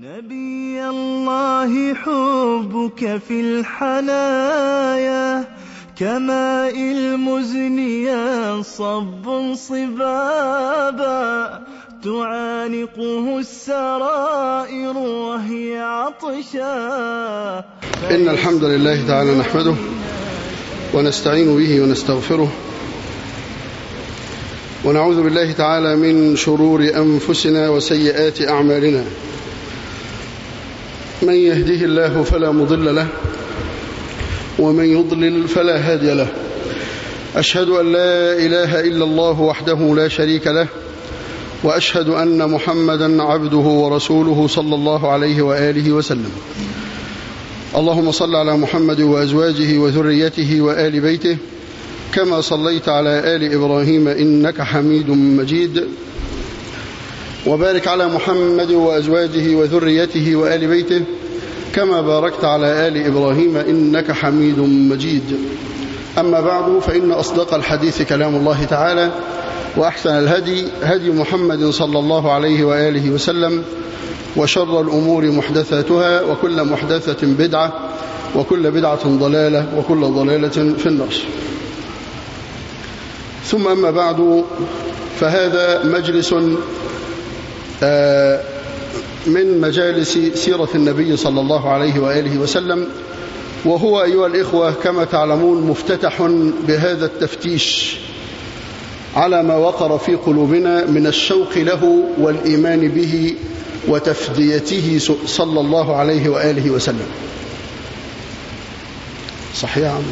نبي الله حبك في الحنايا كماء المزن ينصب صبابا تعانقه السرائر وهي عطشا إن الحمد لله تعالى نحمده ونستعين به ونستغفره ونعوذ بالله تعالى من شرور أنفسنا وسيئات أعمالنا من يهده الله فلا مضل له ومن يضلل فلا هادي له أشهد أن لا إله إلا الله وحده لا شريك له وأشهد أن محمدا عبده ورسوله صلى الله عليه وآله وسلم اللهم صل على محمد وأزواجه وذريته وآل بيته كما صليت على آل إبراهيم إنك حميد مجيد وبارك على محمد وأزواجه وذريته وآل بيته كما باركت على آل إبراهيم إنك حميد مجيد أما بعد فإن أصدق الحديث كلام الله تعالى وأحسن الهدي هدي محمد صلى الله عليه وآله وسلم وشر الأمور محدثاتها وكل محدثة بدعة وكل بدعة ضلالة وكل ضلالة في النار ثم أما بعد فهذا مجلس من مجالس سيرة النبي صلى الله عليه وآله وسلم وهو أيها الإخوة كما تعلمون مفتتح بهذا التفتيش على ما وقر في قلوبنا من الشوق له والإيمان به وتفديته صلى الله عليه وآله وسلم صحيح عم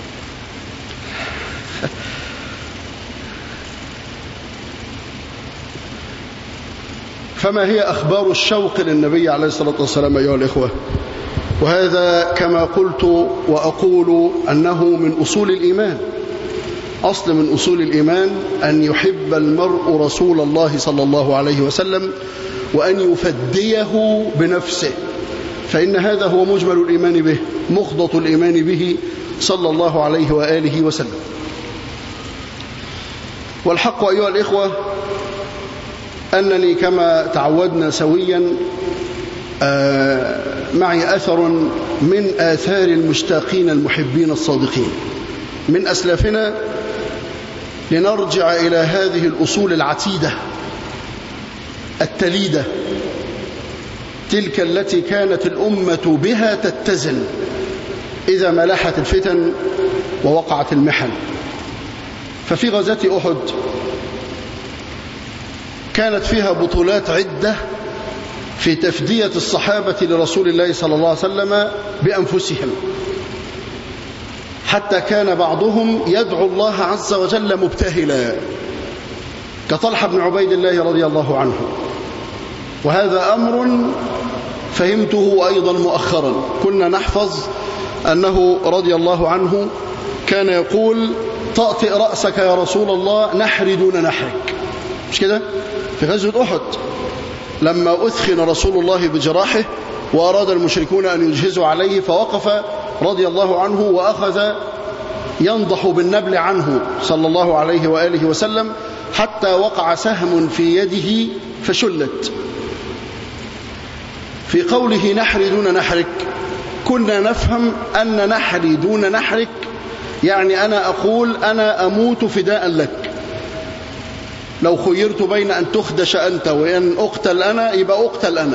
فما هي أخبار الشوق للنبي عليه الصلاة والسلام أيها الإخوة وهذا كما قلت وأقول أنه من أصول الإيمان أصل من أصول الإيمان أن يحب المرء رسول الله صلى الله عليه وسلم وأن يفديه بنفسه فإن هذا هو مجمل الإيمان به مخضط الإيمان به صلى الله عليه وآله وسلم والحق أيها الإخوة أنني كما تعودنا سويا معي أثر من آثار المشتاقين المحبين الصادقين من أسلافنا لنرجع إلى هذه الأصول العتيدة التليدة تلك التي كانت الأمة بها تتزن إذا ملحت الفتن ووقعت المحن ففي غزاة أحد كانت فيها بطولات عدة في تفدية الصحابة لرسول الله صلى الله عليه وسلم بأنفسهم حتى كان بعضهم يدعو الله عز وجل مبتهلا كطلحة بن عبيد الله رضي الله عنه وهذا أمر فهمته أيضا مؤخرا كنا نحفظ أنه رضي الله عنه كان يقول طأطئ رأسك يا رسول الله نحري دون نحرك مش كده في غزوة أحد لما أثخن رسول الله بجراحه وأراد المشركون أن يجهزوا عليه فوقف رضي الله عنه وأخذ ينضح بالنبل عنه صلى الله عليه وآله وسلم حتى وقع سهم في يده فشلت في قوله نحري دون نحرك كنا نفهم أن نحري دون نحرك يعني أنا أقول أنا أموت فداء لك لو خيرت بين أن تخدش أنت وأن أقتل أنا يبقى أقتل أنا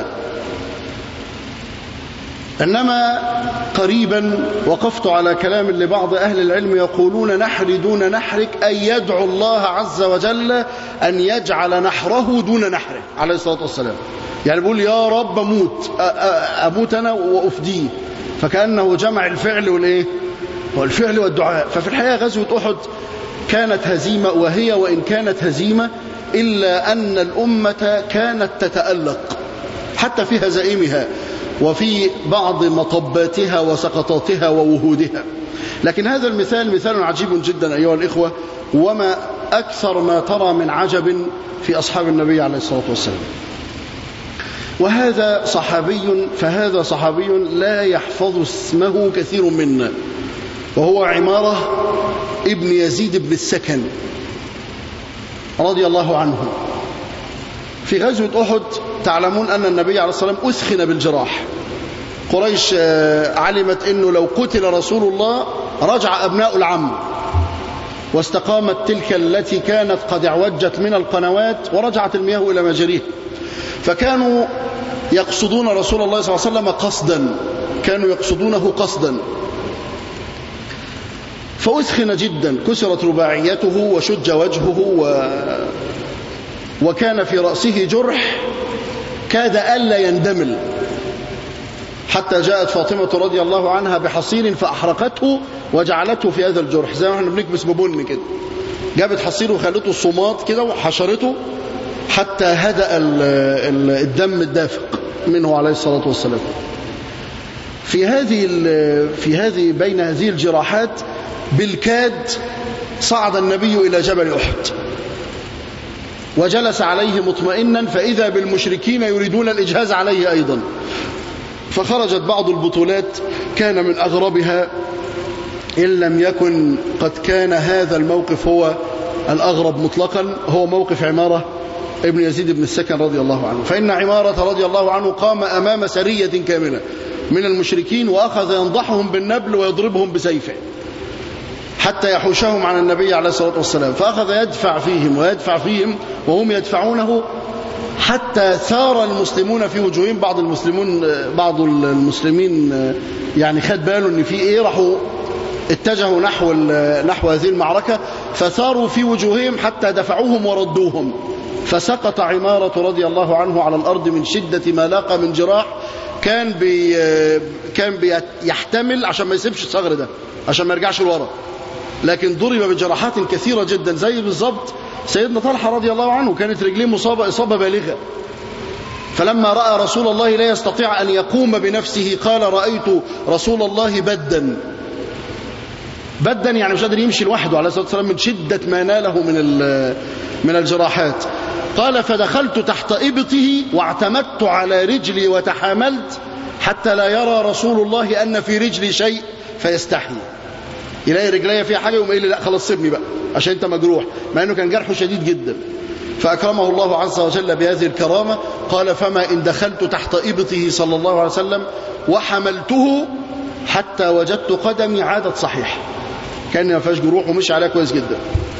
إنما قريبا وقفت على كلام لبعض أهل العلم يقولون نحر دون نحرك أي يدعو الله عز وجل أن يجعل نحره دون نحره عليه الصلاة والسلام يعني بيقول يا رب أموت أموت أنا وأفديه فكأنه جمع الفعل والإيه والفعل والدعاء ففي الحقيقة غزوة أحد كانت هزيمة وهي وإن كانت هزيمة إلا أن الأمة كانت تتألق حتى في هزائمها وفي بعض مطباتها وسقطاتها ووهودها لكن هذا المثال مثال عجيب جدا أيها الإخوة وما أكثر ما ترى من عجب في أصحاب النبي عليه الصلاة والسلام وهذا صحابي فهذا صحابي لا يحفظ اسمه كثير منا وهو عمارة ابن يزيد بن السكن رضي الله عنه في غزوة أحد تعلمون أن النبي عليه الصلاة والسلام أثخن بالجراح قريش آه، علمت أنه لو قتل رسول الله رجع أبناء العم واستقامت تلك التي كانت قد اعوجت من القنوات ورجعت المياه إلى مجاريها فكانوا يقصدون رسول الله صلى الله عليه وسلم قصدا كانوا يقصدونه قصدا فأسخن جدا كسرت رباعيته وشج وجهه و... وكان في رأسه جرح كاد ألا يندمل حتى جاءت فاطمة رضي الله عنها بحصير فأحرقته وجعلته في هذا الجرح زي ما احنا بنكبس ببن كده جابت حصير وخلته الصمات كده وحشرته حتى هدأ الدم الدافق منه عليه الصلاة والسلام في هذه في هذه بين هذه الجراحات بالكاد صعد النبي إلى جبل أحد وجلس عليه مطمئنا فإذا بالمشركين يريدون الإجهاز عليه أيضا فخرجت بعض البطولات كان من أغربها إن لم يكن قد كان هذا الموقف هو الأغرب مطلقا هو موقف عمارة ابن يزيد بن السكن رضي الله عنه فإن عمارة رضي الله عنه قام أمام سرية كاملة من المشركين وأخذ ينضحهم بالنبل ويضربهم بسيفه حتى يحوشهم عن النبي عليه الصلاة والسلام فأخذ يدفع فيهم ويدفع فيهم وهم يدفعونه حتى ثار المسلمون في وجوههم بعض المسلمون بعض المسلمين يعني خد باله ان في ايه راحوا اتجهوا نحو نحو هذه المعركة فثاروا في وجوههم حتى دفعوهم وردوهم فسقط عمارة رضي الله عنه على الأرض من شدة ما لاقى من جراح كان بي كان بيحتمل عشان ما يسيبش الثغر ده عشان ما يرجعش لورا لكن ضرب بجراحات كثيرة جدا زي بالظبط سيدنا طلحة رضي الله عنه كانت رجليه مصابة إصابة بالغة فلما رأى رسول الله لا يستطيع أن يقوم بنفسه قال رأيت رسول الله بدا بدا يعني مش قادر يمشي لوحده عليه الصلاة والسلام من شدة ما ناله من من الجراحات قال فدخلت تحت إبطه واعتمدت على رجلي وتحاملت حتى لا يرى رسول الله أن في رجلي شيء فيستحي يلاقي رجلي فيها حاجة يقوم لي لا خلاص سيبني بقى عشان انت مجروح مع انه كان جرحه شديد جدا فأكرمه الله عز وجل بهذه الكرامة قال فما إن دخلت تحت إبطه صلى الله عليه وسلم وحملته حتى وجدت قدمي عادت صحيح كان ما فيهاش جروح ومشي عليها كويس جدا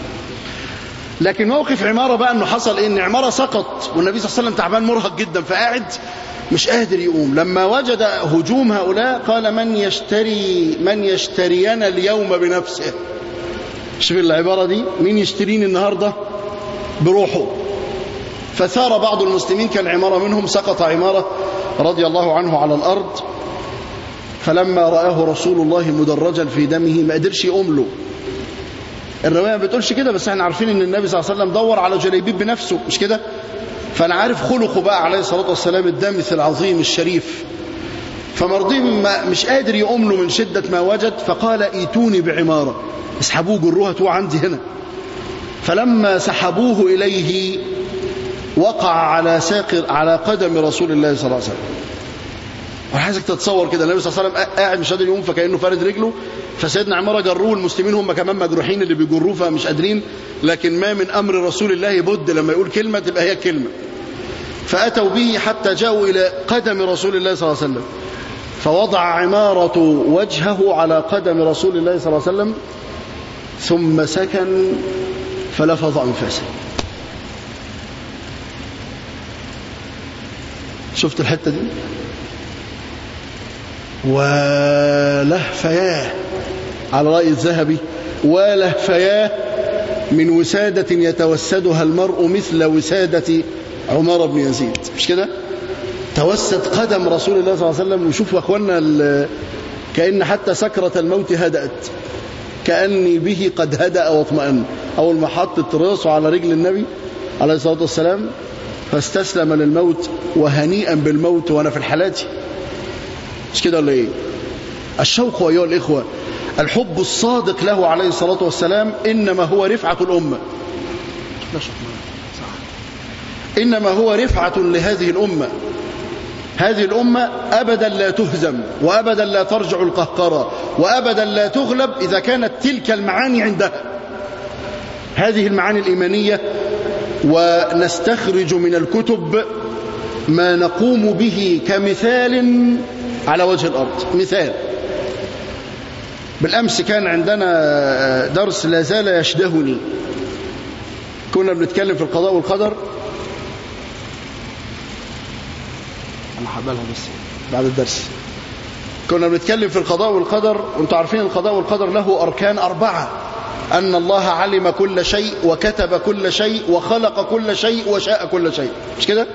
لكن موقف عمارة بقى انه حصل ايه ان عمارة سقط والنبي صلى الله عليه وسلم تعبان مرهق جدا فقاعد مش قادر يقوم لما وجد هجوم هؤلاء قال من يشتري من يشترينا اليوم بنفسه شوف العبارة دي مين يشتريني النهاردة بروحه فثار بعض المسلمين كان عمارة منهم سقط عمارة رضي الله عنه على الأرض فلما رآه رسول الله مدرجا في دمه ما قدرش يقوم له الرواية ما بتقولش كده بس احنا عارفين ان النبي صلى الله عليه وسلم دور على جليبيب بنفسه مش كده فانا عارف خلقه بقى عليه الصلاة والسلام الدامث العظيم الشريف فمرضي مش قادر يقوم له من شدة ما وجد فقال ايتوني بعمارة اسحبوه جروها تو عندي هنا فلما سحبوه إليه وقع على ساق على قدم رسول الله صلى الله عليه وسلم وانا عايزك تتصور كده النبي صلى الله عليه وسلم قاعد مش قادر يقوم فكانه فارد رجله فسيدنا عماره جروه المسلمين هم كمان مجروحين اللي بيجروه فمش قادرين لكن ما من امر رسول الله بد لما يقول كلمه تبقى هي الكلمه فاتوا به حتى جاءوا الى قدم رسول الله صلى الله عليه وسلم فوضع عماره وجهه على قدم رسول الله صلى الله عليه وسلم ثم سكن فلفظ انفاسه شفت الحته دي ولهفياه على رأي الذهبي ولهفياه من وسادة يتوسدها المرء مثل وسادة عمر بن يزيد مش كده توسد قدم رسول الله صلى الله عليه وسلم وشوفوا أخوانا كأن حتى سكرة الموت هدأت كأني به قد هدأ واطمأن أول ما حطت راسه على رجل النبي عليه الصلاة والسلام فاستسلم للموت وهنيئا بالموت وأنا في الحالات مش كده ولا ايه الشوق أيها الإخوة الحب الصادق له عليه الصلاة والسلام إنما هو رفعة الأمة إنما هو رفعة لهذه الأمة هذه الأمة أبدا لا تهزم وأبدا لا ترجع القهقرة وأبدا لا تغلب إذا كانت تلك المعاني عندها هذه المعاني الإيمانية ونستخرج من الكتب ما نقوم به كمثال على وجه الأرض مثال بالأمس كان عندنا درس لا زال يشدهني كنا بنتكلم في القضاء والقدر أنا حبالها بس بعد الدرس كنا بنتكلم في القضاء والقدر وانتم عارفين القضاء والقدر له أركان أربعة أن الله علم كل شيء وكتب كل شيء وخلق كل شيء وشاء كل شيء مش كده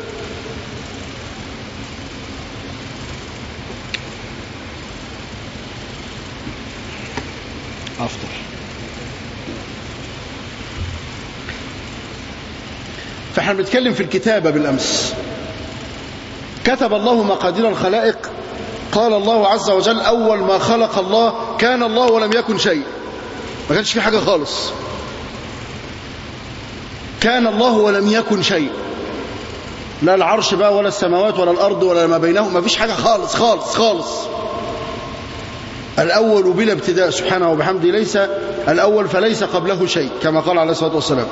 أفضل فاحنا بنتكلم في الكتابة بالأمس كتب الله مقادير الخلائق قال الله عز وجل أول ما خلق الله كان الله ولم يكن شيء ما كانش في حاجة خالص كان الله ولم يكن شيء لا العرش بقى ولا السماوات ولا الأرض ولا ما بينهم ما فيش حاجة خالص خالص خالص الأول بلا ابتداء سبحانه وبحمده ليس الأول فليس قبله شيء كما قال عليه الصلاة والسلام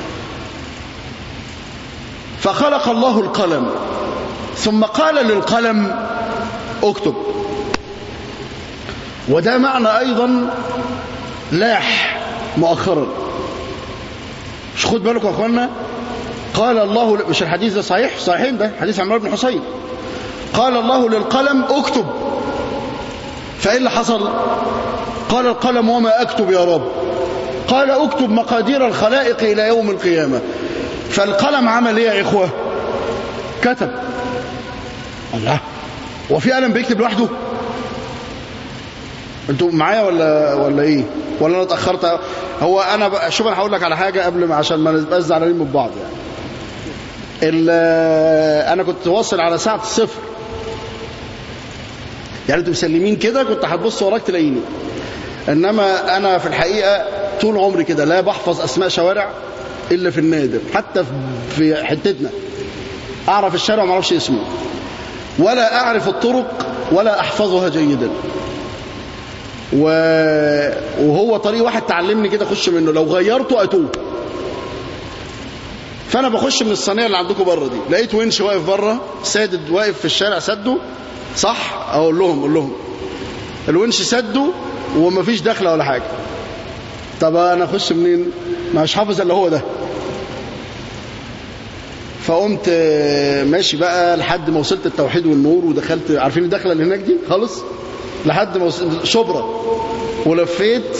فخلق الله القلم ثم قال للقلم اكتب وده معنى أيضا لاح مؤخرا مش خد بالكم يا اخوانا قال الله مش الحديث ده صحيح صحيحين ده حديث عمران بن حسين قال الله للقلم اكتب فايه اللي حصل قال القلم وما اكتب يا رب قال اكتب مقادير الخلائق الى يوم القيامه فالقلم عمل ايه يا اخوه كتب الله وفي قلم بيكتب لوحده انتوا معايا ولا ولا ايه ولا انا اتاخرت هو انا بقى شوف انا هقول لك على حاجه قبل ما عشان ما نبقاش زعلانين من بعض يعني انا كنت واصل على ساعه الصفر يعني انتوا مسلمين كده كنت هتبص وراك تلاقيني انما انا في الحقيقه طول عمري كده لا بحفظ اسماء شوارع الا في النادر حتى في حتتنا اعرف الشارع ما اعرفش اسمه ولا اعرف الطرق ولا احفظها جيدا و... وهو طريق واحد تعلمني كده اخش منه لو غيرته اتوه فانا بخش من الصينيه اللي عندكم بره دي لقيت ونش واقف بره سادد واقف في الشارع سده صح اقول لهم اقول لهم الونش سده ومفيش دخله ولا حاجه طب انا اخش منين مش حافظ الا هو ده فقمت ماشي بقى لحد ما وصلت التوحيد والنور ودخلت عارفين الدخله اللي هناك دي خالص لحد ما وصلت شبرا ولفيت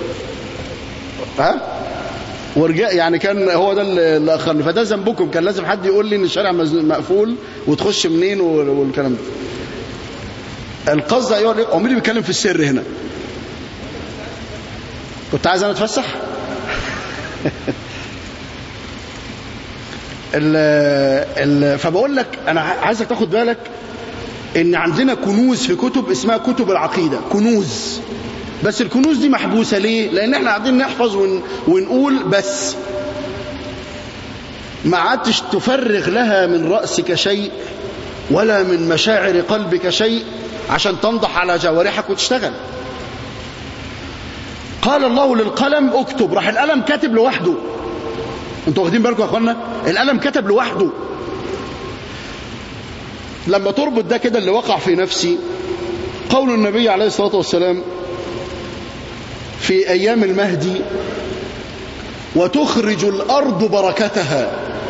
ها ورجع يعني كان هو ده اللي اخرني فده ذنبكم كان لازم حد يقول لي ان الشارع مقفول وتخش منين والكلام ده القصد ايوه هو مين اللي بيتكلم في السر هنا كنت عايز انا اتفسح ال ال فبقول لك انا عايزك تاخد بالك ان عندنا كنوز في كتب اسمها كتب العقيده كنوز بس الكنوز دي محبوسه ليه لان احنا قاعدين نحفظ ون ونقول بس ما عادش تفرغ لها من راسك شيء ولا من مشاعر قلبك شيء عشان تنضح على جوارحك وتشتغل قال الله للقلم اكتب راح القلم كاتب لوحده انتوا واخدين بالكم يا اخوانا القلم كتب لوحده لما تربط ده كده اللي وقع في نفسي قول النبي عليه الصلاة والسلام في أيام المهدي وتخرج الأرض بركتها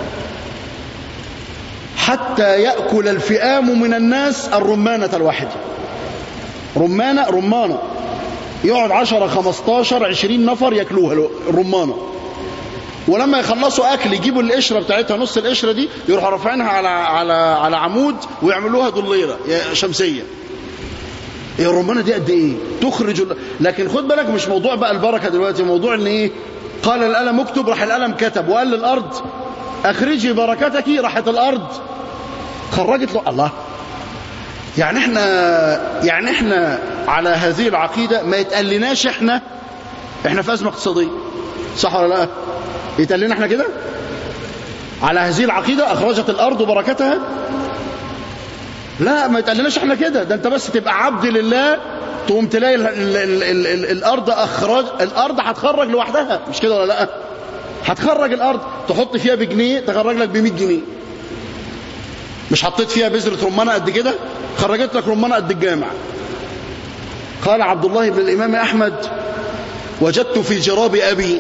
حتى يأكل الفئام من الناس الرمانة الواحدة رمانة رمانة يقعد عشرة خمستاشر عشرين نفر يأكلوها الرمانة ولما يخلصوا اكل يجيبوا القشره بتاعتها نص القشره دي يروحوا رافعينها على على على عمود ويعملوها ضليره شمسيه هي الرمانه دي قد ايه تخرج لكن خد بالك مش موضوع بقى البركه دلوقتي موضوع ان ايه قال القلم اكتب راح القلم كتب وقال للارض اخرجي بركتك راحت الارض خرجت له الله يعني احنا يعني احنا على هذه العقيده ما يتقلناش احنا احنا في ازمه اقتصاديه صح ولا لا يتقال لنا احنا كده على هذه العقيدة أخرجت الأرض بركتها لا ما يتقالناش احنا كده ده انت بس تبقى عبد لله تقوم تلاقي ال ال ال ال ال الأرض أخرج الأرض هتخرج لوحدها مش كده ولا لا هتخرج الأرض تحط فيها بجنيه تخرج لك ب 100 جنيه مش حطيت فيها بذرة رمانة قد كده خرجت لك رمانة قد الجامع قال عبد الله بن الإمام أحمد وجدت في جراب أبي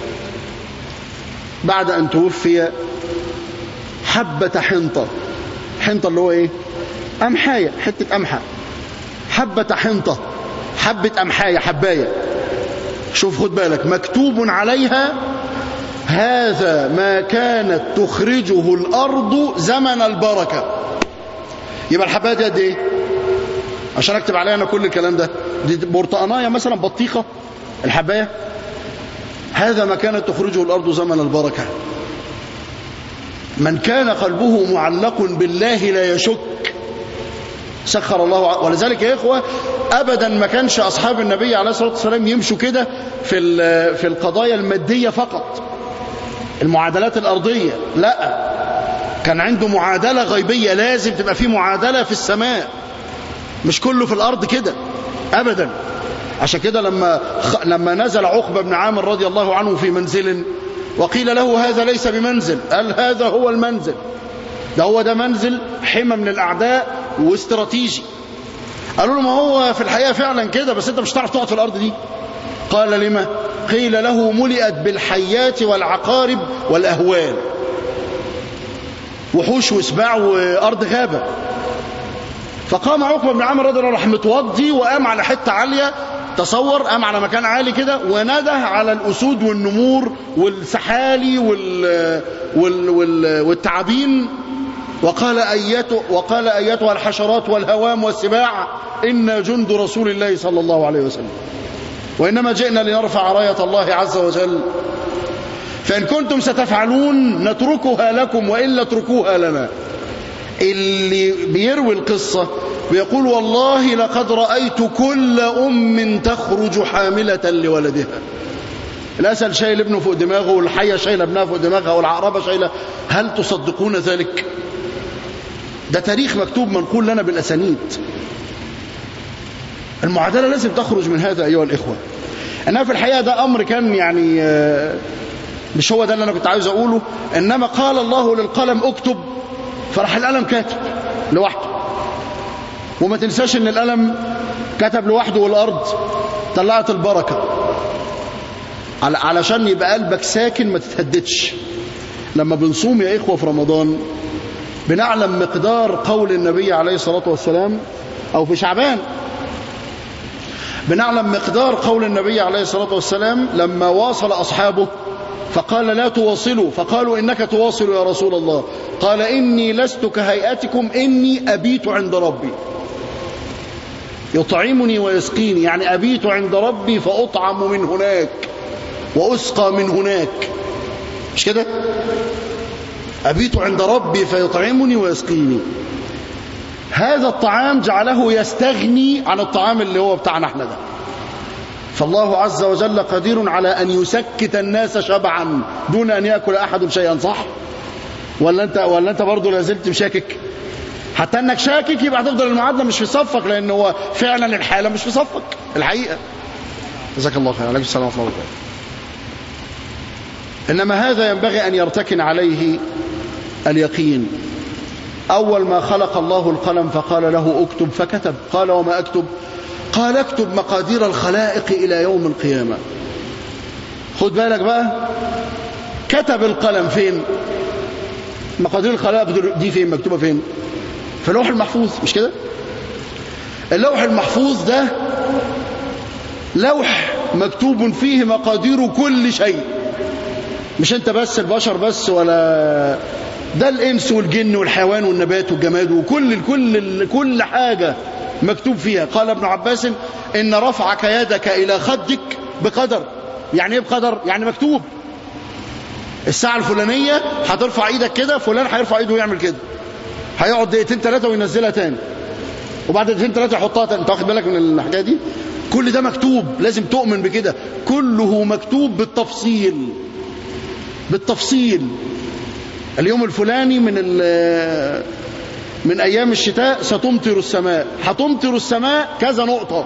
بعد أن توفي حبة حنطة حنطة اللي هو إيه أمحاية حتة أمحى حبة حنطة حبة أمحاية حباية شوف خد بالك مكتوب عليها هذا ما كانت تخرجه الأرض زمن البركة يبقى الحباية دي قد إيه عشان أكتب عليها أنا كل الكلام ده دي برتقاناية مثلا بطيخة الحباية هذا ما كانت تخرجه الأرض زمن البركة من كان قلبه معلق بالله لا يشك سخر الله ولذلك يا إخوة أبدا ما كانش أصحاب النبي عليه الصلاة والسلام يمشوا كده في في القضايا المادية فقط المعادلات الأرضية لا كان عنده معادلة غيبية لازم تبقى في معادلة في السماء مش كله في الأرض كده أبدا عشان كده لما لما نزل عقبة بن عامر رضي الله عنه في منزل وقيل له هذا ليس بمنزل قال هذا هو المنزل ده هو ده منزل حمى من الأعداء واستراتيجي قالوا له ما هو في الحقيقة فعلا كده بس انت مش هتعرف تقعد في الأرض دي قال لما قيل له ملئت بالحيات والعقارب والأهوال وحوش وسباع وأرض غابة فقام عقبة بن عامر رضي الله عنه متوضي وقام على حتة عالية تصور قام على مكان عالي كده ونده على الأسود والنمور والسحالي وال وال وال والتعابين وقال أيته وقال أيتها الحشرات والهوام والسباع إنا جند رسول الله صلى الله عليه وسلم وإنما جئنا لنرفع راية الله عز وجل فإن كنتم ستفعلون نتركها لكم وإلا اتركوها لنا اللي بيروي القصة بيقول والله لقد رأيت كل أم تخرج حاملة لولدها الأسد شايل ابنه فوق دماغه والحية شايلة ابنها فوق دماغها والعقربة شايلة هل تصدقون ذلك ده تاريخ مكتوب منقول لنا بالأسانيد المعادلة لازم تخرج من هذا أيها الإخوة أنها في الحقيقة ده أمر كان يعني مش هو ده اللي أنا كنت عايز أقوله إنما قال الله للقلم اكتب فراح القلم كاتب لوحده وما تنساش ان القلم كتب لوحده والارض طلعت البركه علشان يبقى قلبك ساكن ما تتهددش لما بنصوم يا اخوه في رمضان بنعلم مقدار قول النبي عليه الصلاه والسلام او في شعبان بنعلم مقدار قول النبي عليه الصلاه والسلام لما واصل اصحابه فقال لا تواصلوا فقالوا إنك تواصل يا رسول الله قال إني لست كهيئتكم إني أبيت عند ربي يطعمني ويسقيني يعني أبيت عند ربي فأطعم من هناك وأسقى من هناك مش كده أبيت عند ربي فيطعمني ويسقيني هذا الطعام جعله يستغني عن الطعام اللي هو بتاعنا احنا ده فالله عز وجل قدير على أن يسكت الناس شبعا دون أن يأكل أحد شيئا صح ولا أنت, ولا أنت برضه لازلت مشاكك حتى أنك شاكك يبقى هتفضل المعادلة مش في صفك لأن هو فعلا الحالة مش في صفك الحقيقة جزاك الله خير عليكم السلام ورحمة الله وبركاته إنما هذا ينبغي أن يرتكن عليه اليقين أول ما خلق الله القلم فقال له اكتب فكتب قال وما أكتب قال اكتب مقادير الخلائق إلى يوم القيامة خد بالك بقى كتب القلم فين مقادير الخلائق دي فين مكتوبة فين في اللوح المحفوظ مش كده اللوح المحفوظ ده لوح مكتوب فيه مقادير كل شيء مش انت بس البشر بس ولا ده الانس والجن والحيوان والنبات والجماد وكل كل كل حاجه مكتوب فيها قال ابن عباس إن رفعك يدك إلى خدك بقدر يعني ايه بقدر يعني مكتوب الساعة الفلانية هترفع ايدك كده فلان هيرفع ايده ويعمل كده هيقعد دقيقتين ثلاثة وينزلها تاني وبعد دقيقتين ثلاثة يحطها تاني انت واخد بالك من الحكاية دي كل ده مكتوب لازم تؤمن بكده كله مكتوب بالتفصيل بالتفصيل اليوم الفلاني من من أيام الشتاء ستمطر السماء هتمطر السماء كذا نقطة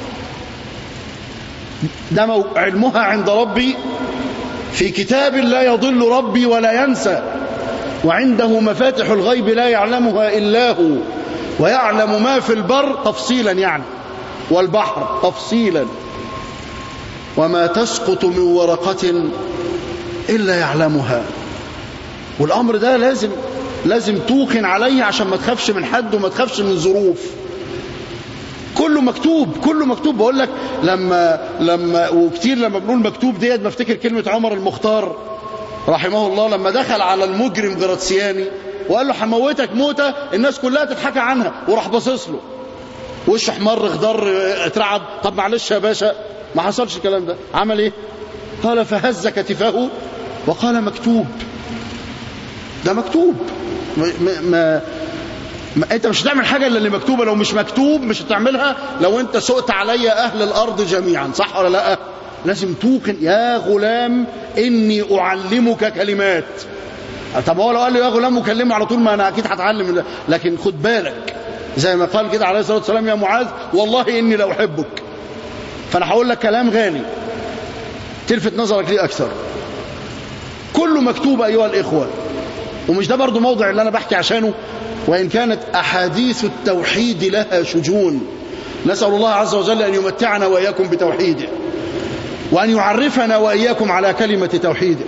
ده مو... علمها عند ربي في كتاب لا يضل ربي ولا ينسى وعنده مفاتح الغيب لا يعلمها إلا هو ويعلم ما في البر تفصيلا يعني والبحر تفصيلا وما تسقط من ورقة إلا يعلمها والأمر ده لازم لازم توقن عليه عشان ما تخافش من حد وما تخافش من ظروف كله مكتوب كله مكتوب بقول لك لما لما وكتير لما بنقول مكتوب ديت بفتكر كلمة عمر المختار رحمه الله لما دخل على المجرم جراتسياني وقال له هموتك موتة الناس كلها تتحكى عنها وراح باصص له وشه احمر خضر اترعب طب معلش يا باشا ما حصلش الكلام ده عمل ايه قال فهز كتفه وقال مكتوب ده مكتوب ما, ما, ما انت مش هتعمل حاجه الا اللي مكتوبه لو مش مكتوب مش هتعملها لو انت سقت علي اهل الارض جميعا صح ولا لا لازم توقن يا غلام اني اعلمك كلمات طب هو لو قال لي يا غلام وكلمه على طول ما انا اكيد هتعلم لكن خد بالك زي ما قال كده عليه الصلاه والسلام يا معاذ والله اني لاحبك فانا هقول لك كلام غالي تلفت نظرك ليه اكثر كله مكتوب ايها الاخوه ومش ده برضو موضع اللي انا بحكي عشانه وان كانت احاديث التوحيد لها شجون نسال الله عز وجل ان يمتعنا واياكم بتوحيده وان يعرفنا واياكم على كلمه توحيده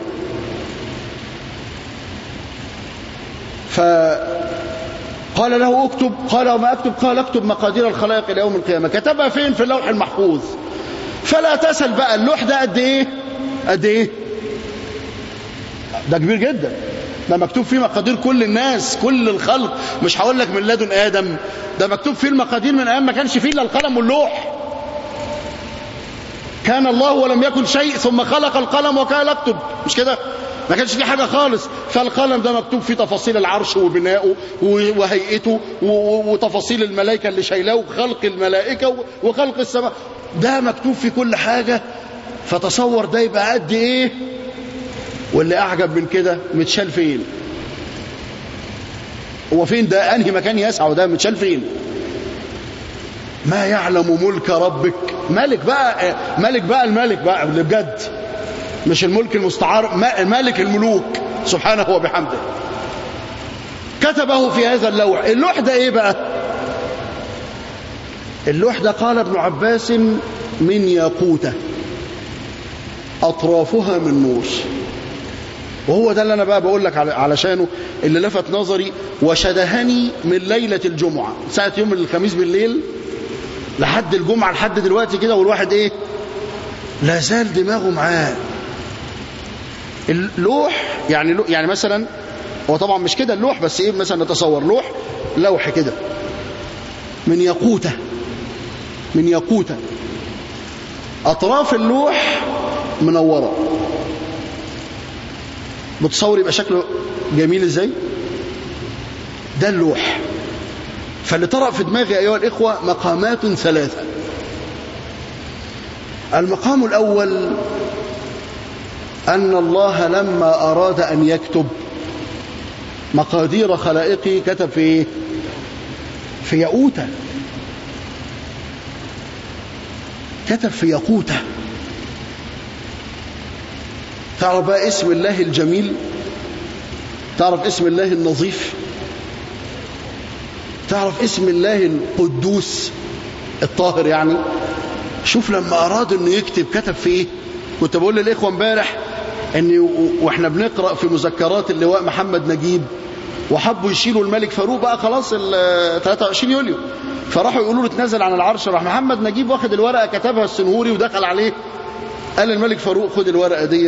فقال له اكتب قال وما اكتب قال اكتب مقادير الخلائق الى يوم القيامه كتبها فين في اللوح المحفوظ فلا تسل بقى اللوح ده قد ايه قد ايه ده كبير جدا ده مكتوب فيه مقادير كل الناس كل الخلق مش هقول لك من لدن ادم ده مكتوب فيه المقادير من ايام ما كانش فيه الا القلم واللوح كان الله ولم يكن شيء ثم خلق القلم وكان يكتب مش كده ما كانش فيه حاجة خالص فالقلم ده مكتوب فيه تفاصيل العرش وبنائه وهيئته وتفاصيل الملائكة اللي شايلاه وخلق الملائكة وخلق السماء ده مكتوب في كل حاجة فتصور ده يبقى قد ايه واللي اعجب من كده متشال فين هو فين ده انهي مكان يسع وده متشال فين ما يعلم ملك ربك ملك بقى ملك بقى الملك بقى اللي بجد مش الملك المستعار مالك الملوك سبحانه وبحمده كتبه في هذا اللوح اللوح ده ايه بقى اللوح ده قال ابن عباس من ياقوته اطرافها من نور وهو ده اللي انا بقى بقول لك علشانه اللي لفت نظري وشدهني من ليله الجمعه ساعه يوم الخميس بالليل لحد الجمعه لحد دلوقتي كده والواحد ايه لا زال دماغه معاه اللوح يعني يعني مثلا هو طبعا مش كده اللوح بس ايه مثلا نتصور لوح لوح كده من ياقوته من ياقوته اطراف اللوح منوره متصور يبقى شكله جميل ازاي ده اللوح فاللي طرأ في دماغي ايها الاخوه مقامات ثلاثه المقام الاول أن الله لما أراد أن يكتب مقادير خلائقه كتب في إيه؟ في ياقوتة كتب في ياقوتة تعرف بقى اسم الله الجميل تعرف اسم الله النظيف تعرف اسم الله القدوس الطاهر يعني شوف لما أراد أنه يكتب كتب في إيه كنت بقول للإخوة امبارح ان واحنا بنقرا في مذكرات اللواء محمد نجيب وحبوا يشيلوا الملك فاروق بقى خلاص ال 23 يوليو فراحوا يقولوا له اتنزل عن العرش راح محمد نجيب واخد الورقه كتبها السنهوري ودخل عليه قال الملك فاروق خد الورقه دي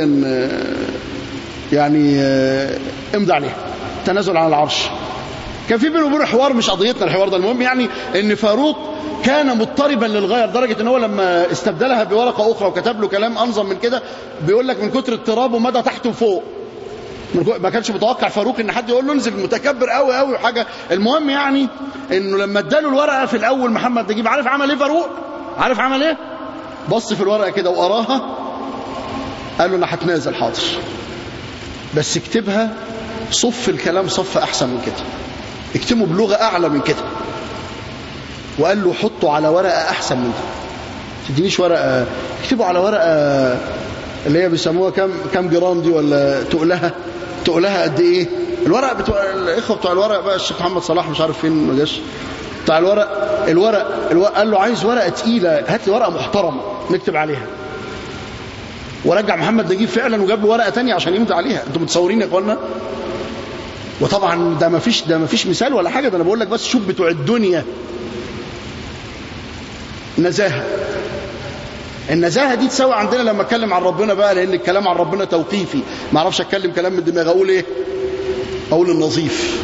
يعني امضي عليها تنازل عن العرش كان في بينه وبينه حوار مش قضيتنا الحوار ده المهم يعني ان فاروق كان مضطربا للغايه لدرجه ان هو لما استبدلها بورقه اخرى وكتب له كلام انظم من كده بيقول لك من كتر اضطرابه مدى تحت وفوق ما كانش متوقع فاروق ان حد يقول له انزل متكبر قوي قوي وحاجه المهم يعني انه لما اداله الورقه في الاول محمد نجيب عارف عمل ايه فاروق عارف عمل ايه بص في الورقه كده وقراها قال له انا هتنازل حاضر بس اكتبها صف الكلام صف احسن من كده اكتبه بلغه اعلى من كده وقال له حطه على ورقه احسن من كده تدينيش ورقه اكتبه على ورقه اللي هي بيسموها كام كام جرام دي ولا تقلها تقلها قد ايه الورق بتوع الاخوه بتوع الورق بقى الشيخ محمد صلاح مش عارف فين ما جاش بتاع الورق الورق, الورق قال له عايز ورقه تقيله هات لي ورقه محترمه نكتب عليها ورجع محمد نجيب فعلا وجاب له ورقه ثانيه عشان يمضي عليها انتوا متصورين يا اخوانا وطبعا ده ما فيش ده ما فيش مثال ولا حاجه ده انا بقول لك بس شوف بتوع الدنيا نزاهه النزاهه دي تساوي عندنا لما اتكلم عن ربنا بقى لان الكلام عن ربنا توقيفي ما اعرفش اتكلم كلام من دماغي اقول ايه اقول النظيف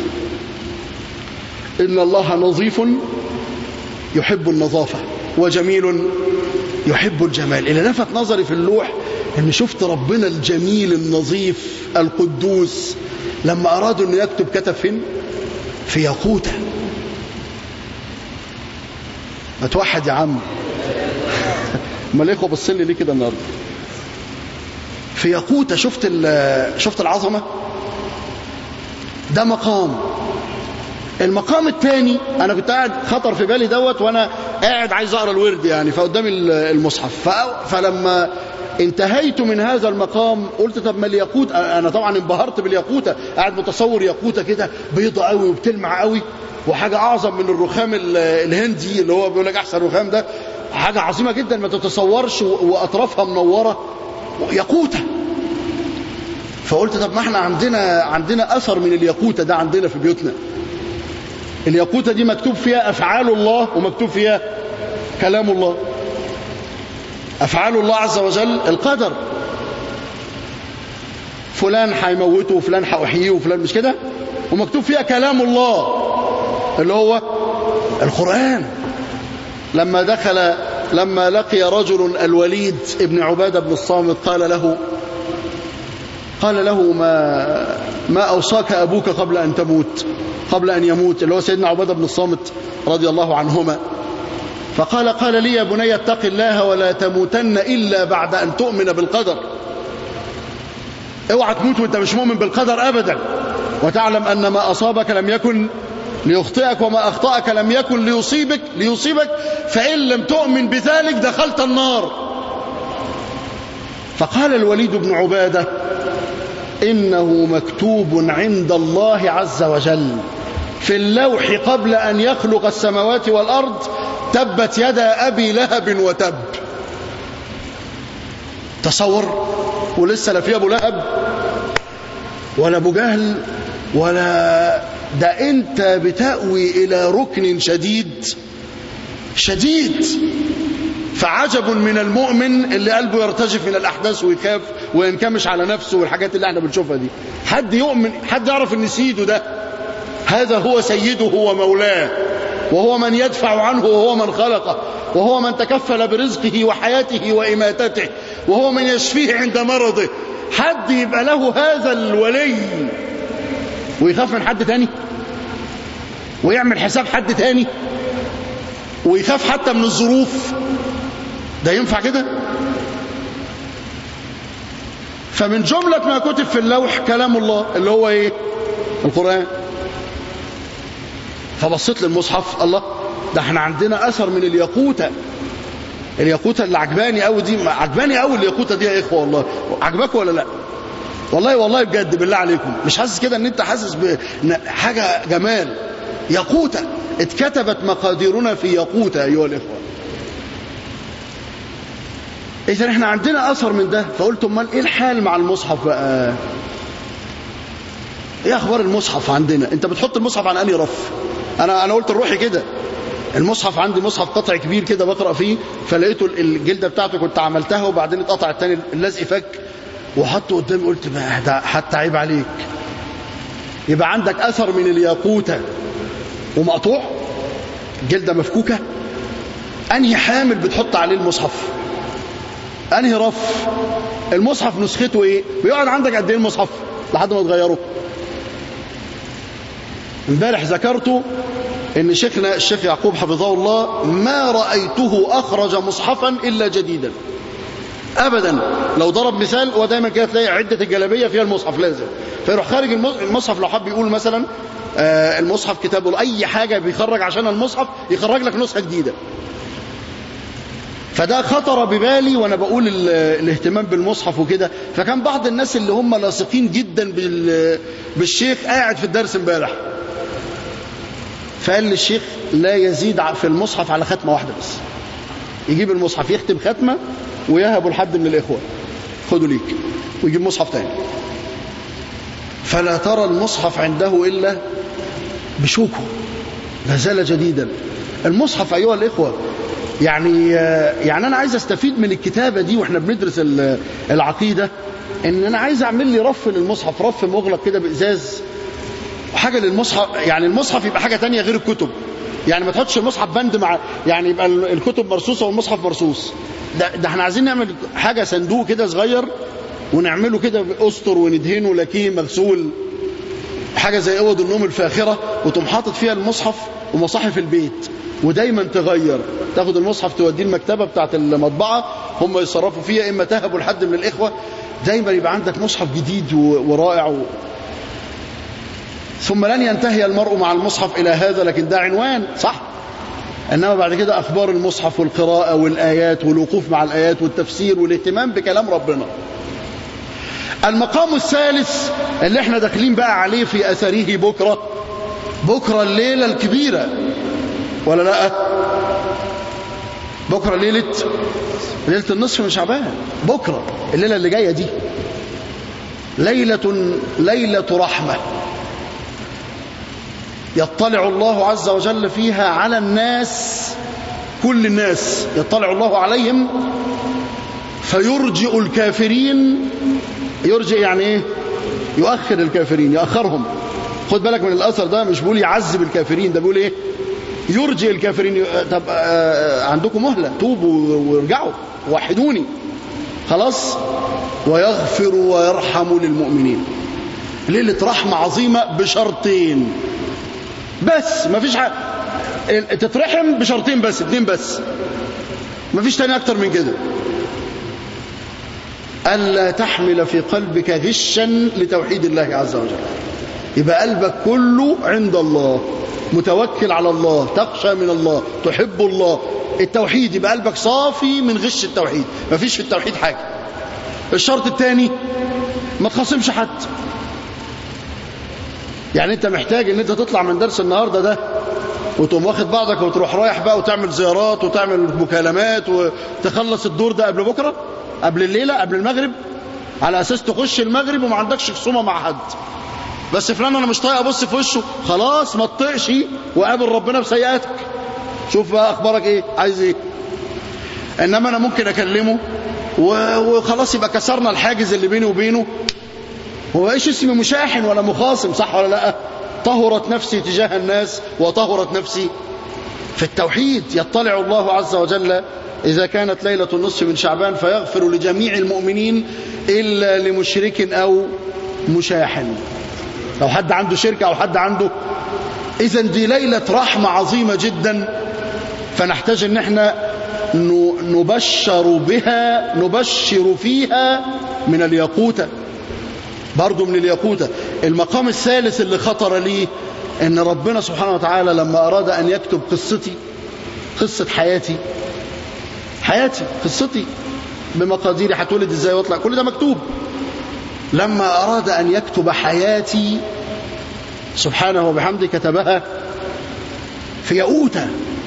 ان الله نظيف يحب النظافه وجميل يحب الجمال اللي لفت نظري في اللوح ان شفت ربنا الجميل النظيف القدوس لما ارادوا انه يكتب كتب فين في ياقوته ما توحد يا عم امال الاخوه باصين لي ليه كده النهارده في ياقوته شفت شفت العظمه ده مقام المقام الثاني انا كنت قاعد خطر في بالي دوت وانا قاعد عايز اقرا الورد يعني فقدامي المصحف فلما انتهيت من هذا المقام قلت طب ما الياقوت انا طبعا انبهرت بالياقوته قاعد متصور ياقوته كده بيضة قوي وبتلمع قوي وحاجه اعظم من الرخام الهندي اللي هو بيقول لك احسن رخام ده حاجه عظيمه جدا ما تتصورش واطرافها منوره ياقوته فقلت طب ما احنا عندنا عندنا اثر من الياقوته ده عندنا في بيوتنا الياقوته دي مكتوب فيها افعال الله ومكتوب فيها كلام الله افعال الله عز وجل القدر فلان هيموته وفلان هيحييه وفلان مش كده ومكتوب فيها كلام الله اللي هو القرآن لما دخل لما لقي رجل الوليد ابن عبادة بن الصامت قال له قال له ما ما أوصاك أبوك قبل أن تموت قبل أن يموت اللي هو سيدنا عبادة بن الصامت رضي الله عنهما فقال قال لي يا بني اتق الله ولا تموتن إلا بعد أن تؤمن بالقدر اوعى تموت وانت مش مؤمن بالقدر أبدا وتعلم أن ما أصابك لم يكن ليخطئك وما أخطأك لم يكن ليصيبك ليصيبك فإن لم تؤمن بذلك دخلت النار فقال الوليد بن عبادة إنه مكتوب عند الله عز وجل في اللوح قبل أن يخلق السماوات والأرض تبت يدا أبي لهب وتب تصور ولسه لا في أبو لهب ولا أبو جهل ولا ده أنت بتأوي إلى ركن شديد شديد فعجب من المؤمن اللي قلبه يرتجف من الأحداث ويخاف وينكمش على نفسه والحاجات اللي احنا بنشوفها دي حد يؤمن حد يعرف ان سيده ده هذا هو سيده ومولاه وهو من يدفع عنه وهو من خلقه وهو من تكفل برزقه وحياته وإماتته وهو من يشفيه عند مرضه حد يبقى له هذا الولي ويخاف من حد تاني ويعمل حساب حد تاني ويخاف حتى من الظروف ده ينفع كده فمن جملة ما كتب في اللوح كلام الله اللي هو ايه القرآن فبصيت للمصحف الله ده احنا عندنا اثر من الياقوتة الياقوتة اللي عجباني قوي دي عجباني قوي الياقوتة دي يا اخوة والله عجبك ولا لا والله والله بجد بالله عليكم مش حاسس كده ان انت حاسس بحاجة جمال ياقوتة اتكتبت مقاديرنا في ياقوتة ايها الاخوة اذا احنا عندنا اثر من ده فقلت امال ايه الحال مع المصحف بقى ايه اخبار المصحف عندنا انت بتحط المصحف على انهي رف انا انا قلت لروحي كده المصحف عندي مصحف قطع كبير كده بقرا فيه فلقيته الجلده بتاعته كنت عملتها وبعدين اتقطع الثاني اللزق فك وحطه قدامي قلت بقى ده حتى عيب عليك يبقى عندك اثر من الياقوته ومقطوع جلده مفكوكه انهي حامل بتحط عليه المصحف انهي رف المصحف نسخته ايه بيقعد عندك قد ايه المصحف لحد ما تغيره امبارح ذكرت ان شيخنا الشيخ يعقوب حفظه الله ما رأيته اخرج مصحفا الا جديدا ابدا لو ضرب مثال ودايما كده تلاقي عدة الجلابية فيها المصحف لازم فيروح خارج المصحف لو حب يقول مثلا آه المصحف كتابه اي حاجة بيخرج عشان المصحف يخرج لك نسخة جديدة فده خطر ببالي وانا بقول ال- الاهتمام بالمصحف وكده فكان بعض الناس اللي هم لاصقين جدا بال- بالشيخ قاعد في الدرس امبارح فقال للشيخ لا يزيد ع- في المصحف على ختمه واحده بس يجيب المصحف يختم ختمه ويهبه لحد من الاخوه خدوا ليك ويجيب مصحف تاني فلا ترى المصحف عنده الا بشوكه لا زال جديدا المصحف ايها الاخوه يعني يعني انا عايز استفيد من الكتابه دي واحنا بندرس ال- العقيده ان انا عايز اعمل لي رف للمصحف رف مغلق كده بازاز حاجه للمصحف يعني المصحف يبقى حاجه تانية غير الكتب يعني ما تحطش المصحف بند مع يعني يبقى ال- الكتب مرصوصه والمصحف مرصوص ده, ده احنا عايزين نعمل حاجه صندوق كده صغير ونعمله كده باسطر وندهنه لاكيه مغسول حاجه زي اوض النوم الفاخره وتقوم حاطط فيها المصحف ومصاحف البيت ودايما تغير تاخد المصحف توديه المكتبه بتاعت المطبعه هم يصرفوا فيها اما تهبوا لحد من الاخوه دايما يبقى عندك مصحف جديد و- ورائع و... ثم لن ينتهي المرء مع المصحف الى هذا لكن ده عنوان صح انما بعد كده اخبار المصحف والقراءه والايات والوقوف مع الايات والتفسير والاهتمام بكلام ربنا المقام الثالث اللي احنا داخلين بقى عليه في اثره بكره بكره الليله الكبيره ولا لا بكره ليله ليله النصف من شعبان بكره الليله اللي جايه دي ليله ليله رحمه يطلع الله عز وجل فيها على الناس كل الناس يطلع الله عليهم فيرجئ الكافرين يرجئ يعني ايه يؤخر الكافرين يأخرهم خد بالك من الأثر ده مش بيقول يعذب الكافرين ده بيقول ايه يرجئ الكافرين طب آه، عندكم مهلة توبوا وارجعوا وحدوني خلاص ويغفر ويرحم للمؤمنين ليلة رحمة عظيمة بشرطين بس ما فيش حاجة تترحم بشرطين بس اتنين بس ما فيش تاني اكتر من كده ألا تحمل في قلبك غشا لتوحيد الله عز وجل يبقى قلبك كله عند الله متوكل على الله تخشى من الله تحب الله التوحيد يبقى قلبك صافي من غش التوحيد ما فيش في التوحيد حاجة الشرط الثاني ما تخاصمش حد يعني انت محتاج ان انت تطلع من درس النهارده ده وتقوم واخد بعضك وتروح رايح بقى وتعمل زيارات وتعمل مكالمات وتخلص الدور ده قبل بكره قبل الليله قبل المغرب على اساس تخش المغرب وما عندكش خصومه مع حد بس فلان انا مش طايق ابص في وشه خلاص ما تطيقش وقابل ربنا بسيئاتك شوف بقى اخبارك ايه عايز ايه انما انا ممكن اكلمه و- وخلاص يبقى كسرنا الحاجز اللي بيني وبينه هو ايش اسمي مشاحن ولا مخاصم صح ولا لا طهرت نفسي تجاه الناس وطهرت نفسي في التوحيد يطلع الله عز وجل إذا كانت ليلة النصف من شعبان فيغفر لجميع المؤمنين إلا لمشرك أو مشاحن لو حد عنده شركة أو حد عنده إذا دي ليلة رحمة عظيمة جدا فنحتاج ان احنا ن- نبشر بها نبشر فيها من الياقوتة برضو من الياقوتة المقام الثالث اللي خطر لي ان ربنا سبحانه وتعالى لما اراد ان يكتب قصتي قصة حياتي حياتي قصتي بمقاديري هتولد ازاي واطلع كل ده مكتوب لما اراد ان يكتب حياتي سبحانه وبحمده كتبها في ياقوته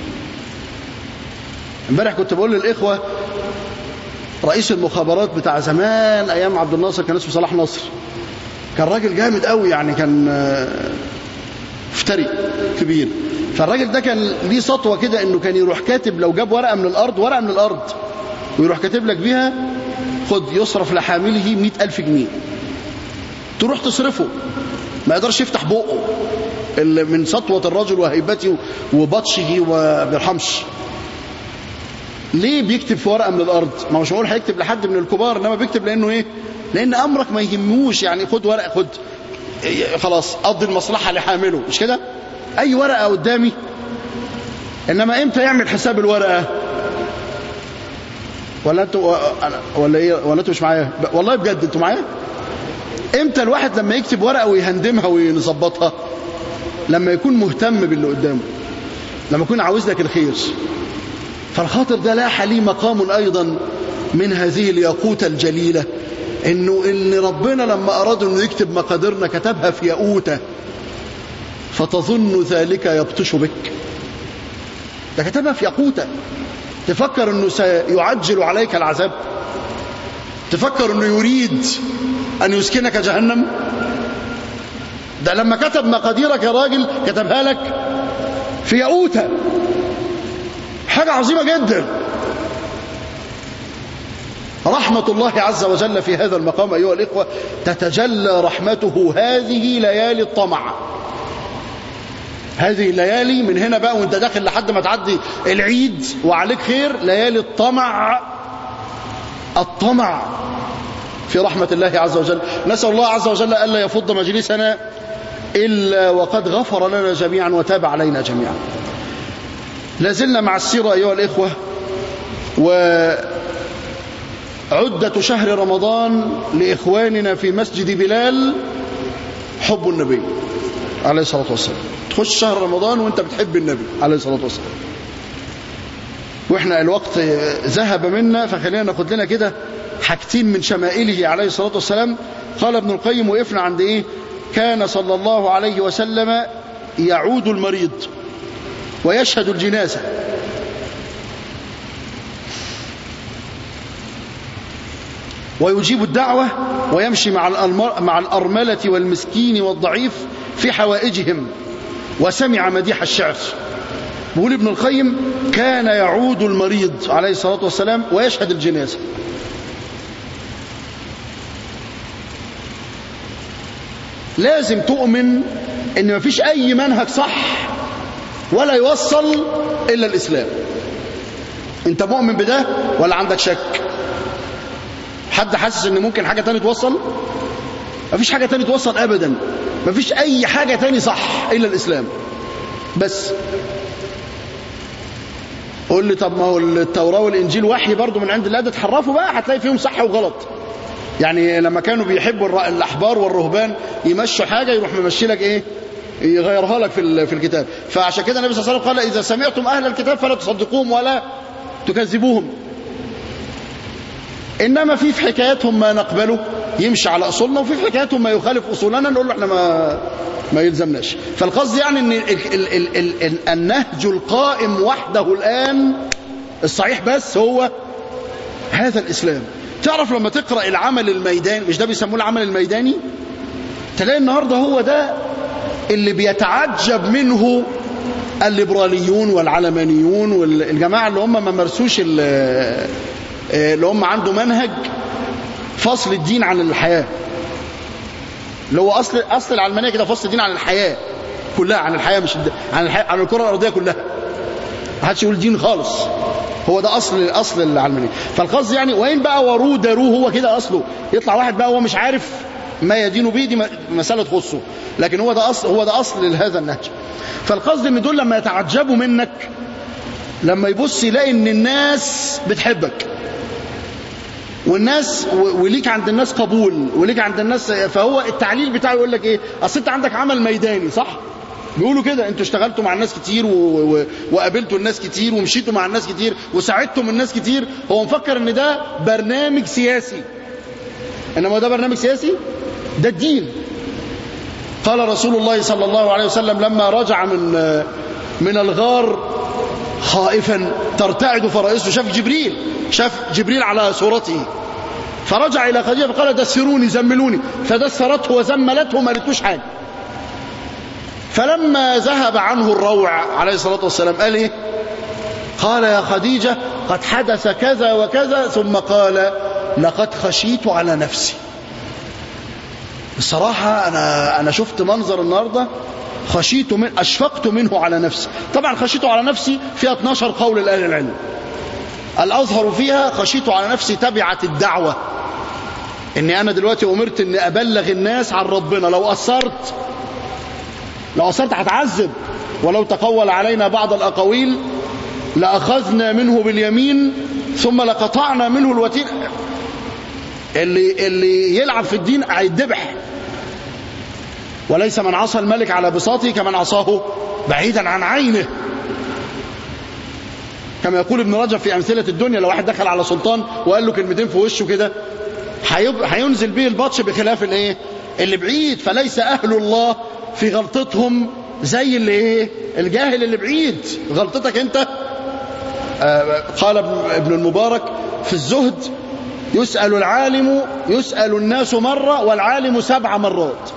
امبارح كنت بقول للاخوه رئيس المخابرات بتاع زمان ايام عبد الناصر كان اسمه صلاح نصر كان راجل جامد قوي يعني كان آه، مفتري كبير فالراجل ده كان ليه سطوه كده انه كان يروح كاتب لو جاب ورقه من الارض ورقه من الارض ويروح كاتب لك بيها خد يصرف لحامله مئة ألف جنيه تروح تصرفه ما يقدرش يفتح بقه اللي من سطوة الرجل وهيبته وبطشه وما بيرحمش ليه بيكتب في ورقة من الأرض ما هوش معقول هيكتب لحد من الكبار إنما بيكتب لأنه إيه لأن أمرك ما يهموش يعني خد ورقة خد إيه، خلاص قضي المصلحة لحامله مش كده أي ورقة قدامي إنما إمتى يعمل حساب الورقة ولا انتوا ولا ايه ولا انتوا مش معايا والله بجد انتوا معايا امتى الواحد لما يكتب ورقه ويهندمها ويظبطها لما يكون مهتم باللي قدامه لما يكون عاوز لك الخير فالخاطر ده لاح لي مقام أيضا من هذه الياقوتة الجليلة إنه إن ربنا لما أراد أنه يكتب مقاديرنا كتبها في ياقوتة فتظن ذلك يبطش بك ده كتبها في ياقوتة تفكر أنه سيعجل عليك العذاب تفكر أنه يريد أن يسكنك جهنم ده لما كتب مقاديرك يا راجل كتبها لك في ياقوتة حاجة عظيمة جدا رحمة الله عز وجل في هذا المقام أيها الإخوة تتجلى رحمته هذه ليالي الطمع هذه الليالي من هنا بقى وانت داخل لحد ما تعدي العيد وعليك خير ليالي الطمع الطمع في رحمة الله عز وجل نسأل الله عز وجل ألا يفض مجلسنا إلا وقد غفر لنا جميعا وتاب علينا جميعا لازلنا مع السيرة أيها الإخوة وعدة شهر رمضان لإخواننا في مسجد بلال حب النبي عليه الصلاة والسلام تخش شهر رمضان وانت بتحب النبي عليه الصلاة والسلام واحنا الوقت ذهب منا فخلينا ناخد لنا كده حاجتين من شمائله عليه الصلاة والسلام قال ابن القيم وقفنا عند ايه كان صلى الله عليه وسلم يعود المريض ويشهد الجنازة ويجيب الدعوة ويمشي مع مع الأرملة والمسكين والضعيف في حوائجهم وسمع مديح الشعر بيقول ابن القيم كان يعود المريض عليه الصلاة والسلام ويشهد الجنازة لازم تؤمن ان مفيش اي منهج صح ولا يوصل الا الاسلام انت مؤمن بده ولا عندك شك حد حاسس ان ممكن حاجة تانية توصل مفيش حاجة تانية توصل ابدا مفيش اي حاجة تانية صح الا الاسلام بس قول لي طب ما هو التوراة والانجيل وحي برضو من عند الله ده تحرفوا بقى هتلاقي فيهم صح وغلط يعني لما كانوا بيحبوا الاحبار والرهبان يمشوا حاجة يروح ممشي لك ايه يغيرها لك في في الكتاب فعشان كده النبي صلى الله عليه وسلم قال اذا سمعتم اهل الكتاب فلا تصدقوهم ولا تكذبوهم انما في في حكاياتهم ما نقبله يمشي على اصولنا وفي في حكاياتهم ما يخالف اصولنا نقول له احنا ما ما يلزمناش فالقصد يعني ان ال ال ال ال ال النهج القائم وحده الان الصحيح بس هو هذا الاسلام تعرف لما تقرا العمل الميداني مش ده بيسموه العمل الميداني تلاقي النهارده هو ده اللي بيتعجب منه الليبراليون والعلمانيون والجماعه اللي هم ما مارسوش اللي هم عنده منهج فصل الدين عن الحياة اللي هو أصل أصل العلمانية كده فصل الدين عن الحياة كلها عن الحياة مش عن الحياة عن الكرة الأرضية كلها ما حدش يقول دين خالص هو ده أصل أصل العلمانية فالقصد يعني وين بقى ورود داروه هو كده أصله يطلع واحد بقى هو مش عارف ما يدين به دي مسألة تخصه لكن هو ده أصل هو ده أصل لهذا النهج فالقصد إن دول لما يتعجبوا منك لما يبص يلاقي إن الناس بتحبك والناس وليك عند الناس قبول وليك عند الناس فهو التعليل بتاعه يقول لك ايه اصل انت عندك عمل ميداني صح بيقولوا كده انتوا اشتغلتوا مع الناس كتير و... و... وقابلتوا الناس كتير ومشيتوا مع الناس كتير وساعدتم الناس كتير هو مفكر ان ده برنامج سياسي انما ده برنامج سياسي ده الدين قال رسول الله صلى الله عليه وسلم لما رجع من من الغار خائفا ترتعد فرائسه شاف جبريل شاف جبريل على صورته فرجع إلى خديجة فقال دسروني زملوني فدسرته وزملته ما لتوش حاجة فلما ذهب عنه الروع عليه الصلاة والسلام قال إيه قال يا خديجة قد حدث كذا وكذا ثم قال لقد خشيت على نفسي الصراحة أنا, أنا شفت منظر النهاردة خشيت من أشفقت منه على نفسي طبعا خشيت على نفسي فيها 12 قول الأهل العلم الأظهر فيها خشيت على نفسي تبعت الدعوة إني أنا دلوقتي أمرت إني أبلغ الناس عن ربنا لو قصرت لو قصرت هتعذب ولو تقول علينا بعض الأقاويل لأخذنا منه باليمين ثم لقطعنا منه الوتين اللي, اللي يلعب في الدين هيتذبح وليس من عصى الملك على بساطه كمن عصاه بعيدا عن عينه كما يقول ابن رجب في أمثلة الدنيا لو واحد دخل على سلطان وقال له كلمتين في وشه كده هينزل به البطش بخلاف الايه اللي بعيد فليس أهل الله في غلطتهم زي اللي ايه الجاهل اللي بعيد غلطتك انت آه قال ابن المبارك في الزهد يسأل العالم يسأل الناس مرة والعالم سبع مرات